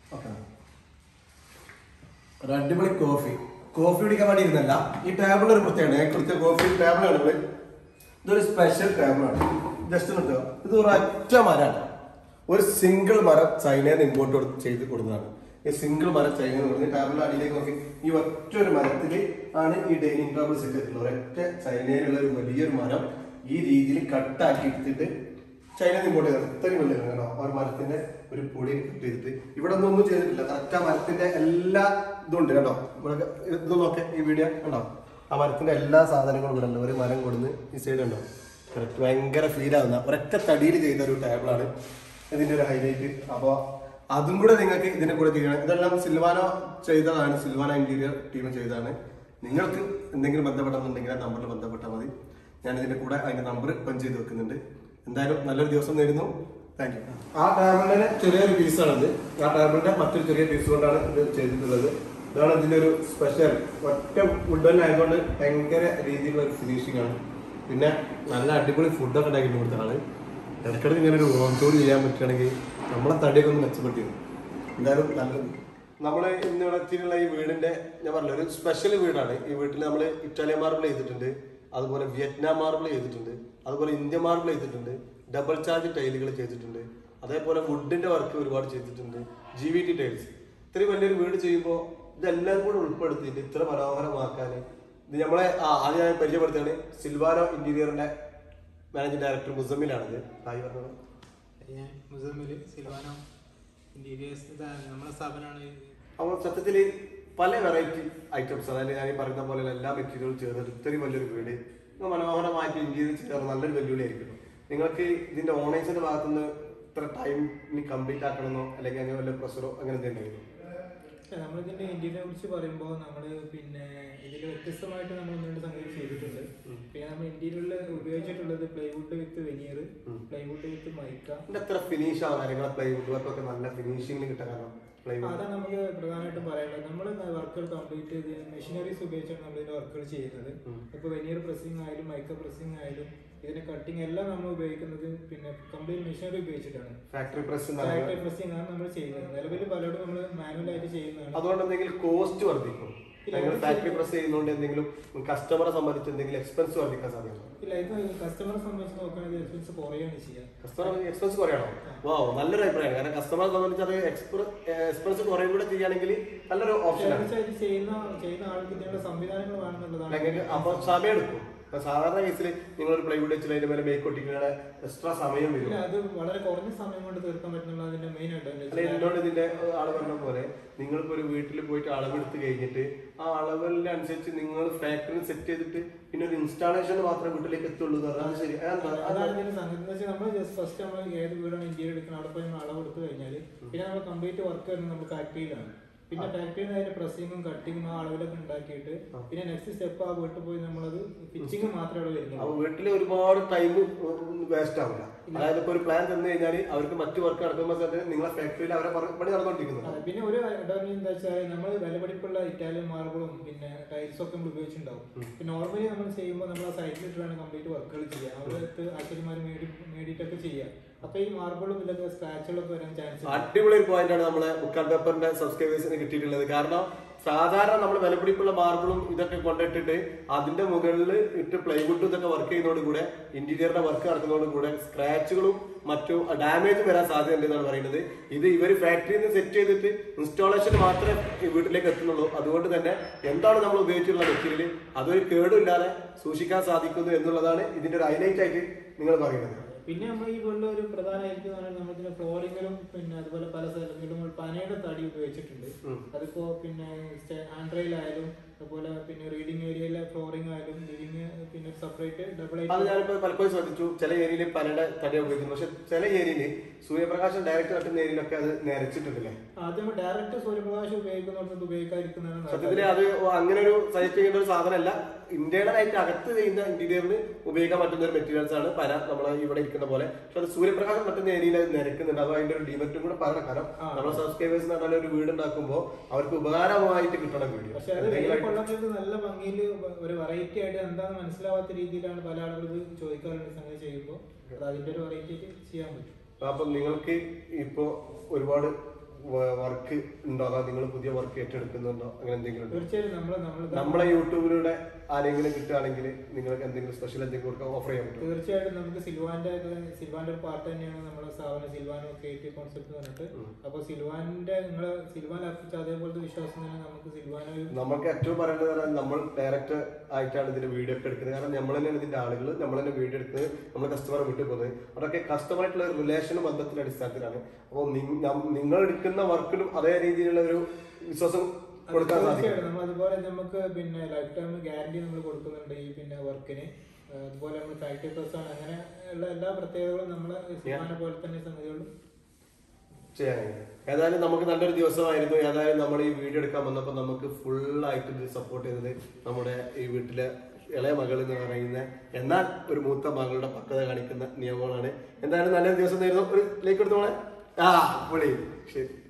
ഒരു അടിപൊളി കോഫി കോഫി കുടിക്കാൻ വേണ്ടി ഇരുന്നല്ല ഈ ടേബിൾ ഒരു പ്രത്യേകത ഞാൻ കുടിച്ച കോഫി ടേബിളാണ് ഇവിടെ ഇതൊരു സ്പെഷ്യൽ ടേബിളാണ് ജസ്റ്റ് നിർത്തുക ഇത് ഒരു ഒറ്റ മരമാണ് ഒരു സിംഗിൾ മരം ചൈനയിൽ നിന്ന് ഇമ്പോർട്ട് ചെയ്ത് കൊടുത്തതാണ് ഈ സിംഗിൾ മരം ചൈനയിൽ നിന്ന് കൊടുത്ത് ടേബിളിന്റെ അടിയിലേക്ക് നോക്കി ഈ ഒറ്റ ഒരു മരത്തിൽ ആണ് ഈ ഡൈനിങ് ടേബിൾ സെറ്റ് ചെയ്തിട്ടുള്ളത് ഒരൊറ്റ ചൈനയിലുള്ള ഒരു വലിയൊരു മരം ഈ രീതിയിൽ കട്ടാക്കി എടുത്തിട്ട് ചൈനയിൽ നിന്ന് ഇമ്പോർട്ട് ചെയ്തത് ഇത്രയും വലിയ കേട്ടോ ആ ഒരു മരത്തിന്റെ ഒരു പൊടി കട്ട് ചെയ്തിട്ട് ഇവിടെ ഒന്നും ഒന്നും ചെയ്തിട്ടില്ല കറക്റ്റ് ആ മരത്തിന്റെ എല്ലാ ഇതും ഉണ്ട് കേട്ടോ ഇവിടെ ഇത് നോക്കെ ഈ വീഡിയോ കണ്ടോ ആ മരത്തിന്റെ എല്ലാ സാധനങ്ങളും ഇവിടെ ഉണ്ട് ഒരു മരം കൊടുന്ന് ഈ സൈഡ് ഉണ്ടോ കറക്റ്റ് ഭയങ്കര ഫീൽ ആവുന്ന ഒരൊറ്റ തടിയിൽ ചെയ്ത ഒരു ടേബിളാണ് ഇതിന്റെ ഒരു ഹൈലൈറ്റ് അപ്പൊ അതും കൂടെ നിങ്ങൾക്ക് ഇതിന്റെ കൂടെ ചെയ്യണം ഇതെല്ലാം സിൽവാനോ ചെയ്തതാണ് സിൽവാന ഇന്റീരിയർ ടീം ചെയ്തതാണ് നിങ്ങൾക്ക് എന്തെങ്കിലും ബന്ധപ്പെടണമെന്നുണ്ടെങ്കിൽ ആ നമ്പറിൽ ബന്ധപ്പെട്ടാൽ മതി ഞാൻ ഇതിന്റെ കൂടെ അതിന്റെ നമ്പർ പഞ്ച് ചെയ്ത് വെക്കുന്നുണ്ട് എന്തായാലും നല്ലൊരു ദിവസം നേരുന്നു താങ്ക് യു ആ ടേബിളിന്റെ ചെറിയൊരു പീസാണിത് ആ ടേബിളിന്റെ മറ്റൊരു ചെറിയ പീസ് കൊണ്ടാണ് ഇത് ചെയ്തിട്ടുള്ളത് ഇതാണ് ഇതിന്റെ ഒരു സ്പെഷ്യൽ ഒറ്റ വുഡൻ ആയതുകൊണ്ട് ഭയങ്കര രീതിയിലുള്ള ഒരു ഫിനിഷിംഗ് ആണ് പിന്നെ നല്ല അടിപൊളി ഫുഡൊക്കെ ഉണ്ടാക്കിയിട്ട് കൊടുത്ത ആള് ഇടയ്ക്കിടയ്ക്ക് ഇങ്ങനെ ഒരു ഹോം ടൂർ ചെയ്യാൻ പറ്റുകയാണെങ്കിൽ നമ്മളെ തടിയൊക്കെ ഒന്ന് മെച്ചപ്പെട്ടിരുന്നു എന്തായാലും നല്ലത് നമ്മൾ ഇന്ന് ഇവിടെ എത്തിയിട്ടുള്ള ഈ വീടിന്റെ ഞാൻ പറഞ്ഞ ഒരു സ്പെഷ്യൽ വീടാണ് ഈ വീട്ടിൽ നമ്മൾ ഇറ്റാലിയൻ മാർബിൾ ചെയ്തിട്ടുണ്ട് അതുപോലെ വിയറ്റ്നാം മാർബിൾ ചെയ്തിട്ടുണ്ട് അതുപോലെ ഇന്ത്യൻ മാർബിൾ ചെയ്തിട്ടുണ്ട് ഡബിൾ ചാർജ് ടൈലുകൾ ചെയ്തിട്ടുണ്ട് അതേപോലെ വുഡിന്റെ വർക്ക് ഒരുപാട് ചെയ്തിട്ടുണ്ട് ജി വി ടി ടൈൽസ് ഇത്രയും വലിയൊരു വീട് ചെയ്യുമ്പോൾ ഇതെല്ലാം കൂടെ ഉൾപ്പെടുത്തിയിട്ട് ഇത്ര മനോഹരമാക്കാൻ ഇത് നമ്മളെ ആ ആദ്യം ഞാൻ പരിചയപ്പെടുത്തുകയാണ് സിൽവാനോ ഇന്റീരിയറിന്റെ മാനേജിംഗ് ഡയറക്ടർ മുസമ്മിലാണിത് ഹായ് പറഞ്ഞത് ഞാൻ മുസമ്മില് സിൽവാനോ ഇന്റീരിയേഴ്സ് നമ്മുടെ സ്ഥാപനമാണ് ഇത്. അപ്പോൾ സത്യത്തിൽ പല വെറൈറ്റി ഐറ്റംസ് അതായത് ഞാൻ ഈ പറയുന്ന പോലെ എല്ലാ മെറ്റീരിയലും ചേർന്നിട്ട് ഇത്രയും വലിയൊരു വീട് നിങ്ങൾ മനോഹരമായിട്ട് ഇന്ത്യയിൽ ചേർന്ന് നല്ലൊരു വെല്ലുവിളി ആയിരിക്കും നിങ്ങൾക്ക് ഇതിന്റെ ഓണേഴ്സിന്റെ ഭാഗത്തുനിന്ന് ഇത്ര ടൈമിന് കംപ്ലീറ്റ് ആക്കണമെന്നോ അല്ലെങ്കിൽ അങ്ങനെ വല്ല പ്രഷറോ അങ്ങനെ എന്തെങ്കിലും പക്ഷേ നമ്മളിതിന്റെ ഇന്ത്യനെ കുറിച്ച് പറയുമ്പോൾ നമ്മൾ പിന്നെ ഇതിൽ വ്യത്യസ്തമായിട്ട് നമ്മൾ ഒന്ന് രണ്ട് സംഗതി ചെയ്തിട്ടുണ്ട് പിന്നെ നമ്മൾ ഇന്ത്യയിൽ ഉപയോഗിച്ചിട്ടുള്ളത് plywood with veneer plywood with mica ഇതിന്റെ എത്ര ഫിനിഷ് ആവും കാര്യങ്ങൾ പ്ലൈവുഡ് വർക്കൊക്കെ നല്ല ഫിനിഷിംഗിൽ കിട്ടാൻ കാരണം പ്ലൈവുഡ് അതാണ് നമുക്ക് പ്രധാനമായിട്ടും പറയേണ്ടത് നമ്മൾ വർക്കുകൾ കംപ്ലീറ്റ് ചെയ്ത് മെഷീനറീസ് ഉപയോഗിച്ചാണ് നമ്മൾ ഇതിന്റെ വർക്കുകൾ ചെയ്യുന്നത് ഇപ്പൊ വെനിയർ പ്രസ്സിംഗ് ആയാലും മൈക്ക പ്രസ്സിംഗ് ആയാലും ഇതിന്റെ കട്ടിങ് എല്ലാം നമ്മൾ ഉപയോഗിക്കുന്നത് പിന്നെ കംപ്ലീറ്റ് മെഷീനറി ഉപയോഗിച്ചിട്ടാണ് ഫാക്ടറി പ്രസ് ഫാക്ടറി പ്രസ്സിംഗ് ആണ് നമ്മൾ ചെയ്യുന്നത് നിലവിൽ പലരും നമ്മൾ മാനുവൽ ആയിട്ട് ചെയ്യുന്നതാണ് അതുകൊണ്ട് എന്തെങ്കിലും കോസ്റ്റ് വർദ്ധിക്കും നിങ്ങൾ ഫാക്ടറി പ്രസ് ചെയ്യുന്നതുകൊണ്ട് എന്തെങ്കിലും കസ്റ്റമറെ സംബന്ധിച്ച് എന്തെങ്കിലും എക്സ്പെൻസ് വർദ്ധിക്കാൻ സാധ്യത ഇല്ല ഇത് കസ്റ്റമറെ സംബന്ധിച്ച് നോക്കുകയാണെങ്കിൽ എക്സ്പെൻസ് കുറയാണ് ചെയ്യുക കസ്റ്റമർ എക്സ്പെൻസ് കുറയണോ വാ നല്ലൊരു അഭിപ്രായം കാരണം കസ്റ്റമറെ സംബന്ധിച്ച് അത് എക്സ്പെൻസ് കുറയും കൂടെ ചെയ്യുകയാണെങ്കിൽ നല്ലൊരു ഓപ്ഷനാണ് തീർച്ചയായിട്ടും ചെയ്യുന്ന ചെയ്യുന്ന ആൾക്ക് ഇതിനുള്ള സംവിധാനങ്ങൾ വേണമെന്നുള്ളതാണ് അല്ലെങ്കിൽ അപ്പൊ സമയം എടുക്കും ഇപ്പൊ സാധാരണ കേസിൽ നിങ്ങൾ ഒരു പ്ലൈവുഡ് വെച്ചിട്ട് അതിന്റെ മേലെ മേക്ക് ഒട്ടിക്കുന്ന എക്സ്ട്രാ സമയം വരും ഇല്ല അത് വളരെ കുറഞ്ഞ സമയം കൊണ്ട് തീർക്കാൻ പറ്റുന്നുള്ള അതിന്റെ മെയിൻ അല്ലെ അഡ്വാൻറ്റേജ് എന്നോട് ഇതിന്റെ ആള് പറഞ്ഞ പോലെ നിങ്ങളിപ്പോ ഒരു വീട്ടിൽ പോയിട്ട് അളവെടുത്ത് കഴിഞ്ഞിട്ട് ആ അളവിനനുസരിച്ച് നിങ്ങൾ ഫാക്ടറി സെറ്റ് ചെയ്തിട്ട് പിന്നെ ഒരു ഇൻസ്റ്റാളേഷൻ മാത്രമേ വീട്ടിലേക്ക് എത്തുള്ളൂ എന്ന് പറഞ്ഞാൽ അത് ശരി അതെന്താ? അതാണ് ഇതിന്റെ സംഗതി എന്ന് വെച്ചാൽ നമ്മൾ ജസ്റ്റ് ഫസ്റ്റ് നമ്മൾ ഏത് വീടാണ് ഇന്ത്യയിൽ എടുക്കുന്നത് അവിടെ പോയി നമ്മൾ അളവെടുത്ത് കഴിഞ്ഞാൽ പിന്നെ നമ്മൾ കംപ്ലീറ്റ് വർക്ക് വരുന്നത് നമ്മൾ ഫാക്ടറിയിലാണ് പിന്നെ ഫാക്ടറിയിൽ നിന്ന് അതിന്റെ പ്രസ്സിങ്ങും കട്ടിങ്ങും ആ അളവിലൊക്കെ ഉണ്ടാക്കിയിട്ട് പിന്നെ നെക്സ്റ്റ് സ്റ്റെപ്പ് ആ വീട്ടിൽ പോയി നമ്മളത് പിച്ചിങ് മാത്രമേ അവിടെ അപ്പൊ വരുന്നുള്ളൂ വീട്ടിൽ ഒരുപാട് ടൈം വേസ്റ്റ് ആവില്ല അതായത് ഇപ്പൊ ഒരു പ്ലാൻ തന്നു കഴിഞ്ഞാൽ അവർക്ക് മറ്റു വർക്ക് നടക്കുമ്പോൾ തന്നെ നിങ്ങളെ ഫാക്ടറിയിൽ അവരെ പറ- പണി നടന്നുകൊണ്ടിരിക്കുന്നത് അതെ, പിന്നെ ഒരു അഡ്വാൻറ്റേജ് എന്താ വെച്ചാൽ നമ്മൾ വിലപിടിപ്പുള്ള ഇറ്റാലിയൻ മാർബിളും പിന്നെ ടൈൽസും ഒക്കെ നമ്മൾ ഉപയോഗിച്ചിട്ടുണ്ടാവും പിന്നെ നോർമലി നമ്മൾ ചെയ്യുമ്പോൾ നമ്മൾ ആ സൈറ്റിലിട്ടാണ് കംപ്ലീറ്റ് വർക്കുകൾ ചെയ്യുക അവിടെ എത്ത് ആശാരിമാർ മേടി മേടിയിട്ടൊക്കെ ചെയ്യുക അപ്പൊ ഈ മാർബിളും ഇതൊക്കെ സ്ക്രാച്ചുകളൊക്കെ വരാൻ ചാൻസ് അടിപൊളി ഒരു പോയിന്റ് ആണ് നമ്മളെ ബുക്കാർ പേപ്പറിന്റെ സബ്സ്ക്രൈബേഴ്സിന് കിട്ടിയിട്ടുള്ളത് കാരണം സാധാരണ നമ്മൾ വിലപിടിപ്പുള്ള മാർബിളും ഇതൊക്കെ കൊണ്ടിട്ടിട്ട് അതിന്റെ മുകളിൽ ഇട്ട് പ്ലൈവുഡും ഇതൊക്കെ വർക്ക് ചെയ്യുന്നതോട് കൂടെ ഇന്റീരിയറിന്റെ വർക്ക് നടക്കുന്നതോട് കൂടെ സ്ക്രാച്ചുകളും മറ്റു ഡാമേജും വരാൻ സാധ്യതയുണ്ട് എന്നാണ് പറയുന്നത് ഇത് ഇവർ ഫാക്ടറിയിൽ നിന്ന് സെറ്റ് ചെയ്തിട്ട് ഇൻസ്റ്റാളേഷൻ മാത്രമേ ഈ വീട്ടിലേക്ക് എത്തുന്നുള്ളൂ അതുകൊണ്ട് തന്നെ എന്താണ് നമ്മൾ ഉപയോഗിച്ചിട്ടുള്ള മെറ്റീരിയൽ അതൊരു കേടുമില്ലാതെ സൂക്ഷിക്കാൻ സാധിക്കുന്നു എന്നുള്ളതാണ് ഇതിന്റെ ഒരു ഹൈലൈറ്റ് ആയിട്ട് നിങ്ങൾ പറയുന്നത് പിന്നെ നമ്മൾ ഈ വീട്ടിൽ ഒരു പ്രധാനമായിരിക്കും നമ്മൾ ഇതിന്റെ ഫ്ലോറിങ്ങിലും പിന്നെ അതുപോലെ പല സ്ഥലങ്ങളിലും നമ്മൾ പനയുടെ തടി ഉപയോഗിച്ചിട്ടുണ്ട് അതിപ്പോ പിന്നെ ഹാൻഡ് റെയിലായാലും അതുപോലെ പിന്നെ റീഡിംഗ് ഏരിയയിലെ ഫ്ലോറിംഗ് ആയാലും ലിവിങ് പിന്നെ സെപ്പറേറ്റ് ഡബിൾ അത് ഞാനിപ്പോ പലപ്പോഴും ശ്രദ്ധിച്ചു ചില ഏരിയയിൽ പലരുടെ തടി ഉപയോഗിക്കുന്നു പക്ഷെ ചില ഏരിയയിൽ സൂര്യപ്രകാശം ഡയറക്റ്റ് തട്ടുന്ന ഏരിയയിലൊക്കെ അത് നിരച്ചിട്ടുണ്ടല്ലേ ആദ്യം ഡയറക്റ്റ് സൂര്യപ്രകാശം ഉപയോഗിക്കുന്നിടത്ത് ഉപയോഗിക്കാതിരിക്കുന്നതാണ് നല്ലത്. സത്യത്തില് അത് അങ്ങനെ ഒരു സജസ്റ്റ് ചെയ്യേണ്ട ഒരു സാധനമല്ല ഇന്റേണൽ ആയിട്ട് അകത്ത് ചെയ്യുന്ന ഇന്റീരിയറിന് ഉപയോഗിക്കാൻ പറ്റുന്ന ഒരു മെറ്റീരിയൽസ് ആണ് പല നമ്മളെ ഇവിടെ ഇരിക്കുന്ന പോലെ പക്ഷെ അത് സൂര്യപ്രകാശം പറ്റുന്ന ഏരിയയിൽ അത് നിരക്കുന്നുണ്ട് അപ്പോൾ അതിന്റെ ഒരു ഡിമെറ്റും കൂടെ പറയണം കാരണം നമ്മളെ സബ്സ്ക്രൈബേഴ്സ് എന്ന് പറഞ്ഞാൽ ഒരു വീട് ഉണ്ടാക്കുമ്പോൾ അവർക്ക് ഉപകാരമായിട്ട് കിട്ടണം വീഡിയോ പക്ഷെ അത് വെയിൽ കൊള്ളുന്നത് നല്ല ഭംഗിയിൽ ഒരു വെറൈറ്റി ആയിട്ട് എന്താണെന്ന് മനസ്സിലാവാത്ത രീതിയിലാണ് പല ആളുകളും ഇത് ചോദിക്കാറുണ്ട് ഈ സംഗതി ചെയ്യുമ്പോൾ അത് അതിന്റെ ഒരു വെറൈറ്റി ആയിട്ട് ചെയ്യാൻ പറ്റും അപ്പം നിങ്ങൾക്ക് ഇപ്പോ ഒരുപാട് വർക്ക് ഉണ്ടോ അതോ നിങ്ങൾ പുതിയ വർക്ക് ഏറ്റെടുക്കുന്നുണ്ടോ അങ്ങനെ എന്തെങ്കിലും ഉണ്ടോ തീർച്ചയായും നമ്മൾ നമ്മൾ നമ്മളെ യൂട്യൂബിലൂടെ ആരെങ്കിലും കിട്ടുകയാണെങ്കിൽ നിങ്ങൾക്ക് എന്തെങ്കിലും സ്പെഷ്യൽ എന്തെങ്കിലും ഓഫർ ചെയ്യാൻ പറ്റും തീർച്ചയായിട്ടും നമുക്ക് സിൽവാന്റെ ഒക്കെ- സിൽവാന്റെ ഒരു പാർട്ട് തന്നെയാണ് നമ്മുടെ സ്ഥാപനം സിൽവാനോ ക്രിയേറ്റീവ് കോൺസെപ്റ്റ് എന്ന് പറഞ്ഞിട്ട് അപ്പൊ സിൽവാന്റെ നിങ്ങൾ സിൽവാൻ അർപ്പിച്ച അതേപോലത്തെ വിശ്വാസം തന്നെ നമുക്ക് സിൽവാനോ നമുക്ക് ഏറ്റവും പറയേണ്ടത് പറഞ്ഞാൽ നമ്മൾ ഡയറക്റ്റ് ആയിട്ടാണ് ഇതിന്റെ വീഡിയോ ഒക്കെ എടുക്കുന്നത് കാരണം നമ്മൾ തന്നെയാണ് ഇതിന്റെ ആളുകൾ നമ്മൾ തന്നെ വീഡിയോ എടുക്കുന്നത് നമ്മൾ കസ്റ്റമർ വിട്ടു പോകുന്നത് അതൊക്കെ കസ്റ്റമറായിട്ടുള്ള റിലേഷനും ബന്ധത്തിന്റെ അടിസ്ഥാനത്തിലാണ് അപ്പോൾ നിങ്ങൾ എടുക്കുന്ന വർക്കിനും അതേ രീതിയിലുള്ള ഒരു വിശ്വാസം കൊടുക്കാൻ സാധിക്കും തീർച്ചയായിട്ടും നമ്മൾ അതുപോലെ നമുക്ക് പിന്നെ ലൈഫ് ടൈം ഗ്യാരണ്ടി നമ്മൾ കൊടുക്കുന്നുണ്ട് ഈ പിന്നെ വർക്കിന് അതുപോലെ നമ്മൾ ഫാക്ടറി പ്ലസ് ആണ് അങ്ങനെ ഉള്ള എല്ലാ പ്രത്യേകതകളും നമ്മളെ സിൽവാനെ പോലെ തന്നെ സംഗതികളും ചെയ്യാൻ കഴിയും ഏതായാലും നമുക്ക് നല്ലൊരു ദിവസമായിരുന്നു ഏതായാലും നമ്മൾ ഈ വീഡിയോ എടുക്കാൻ വന്നപ്പോൾ നമുക്ക് ഫുള്ളായിട്ട് ഇത് സപ്പോർട്ട് ചെയ്തത് നമ്മുടെ ഈ വീട്ടിലെ ഇളയ മകൾ എന്ന് പറയുന്ന എന്നാൽ ഒരു മൂത്ത മകളുടെ പക്വത കാണിക്കുന്ന നിയമങ്ങളാണ് എന്തായാലും നല്ലൊരു ദിവസം നേരുന്നു ഒരു ലൈക്ക് എടുത്തോളെ ആ പൊളി ശരി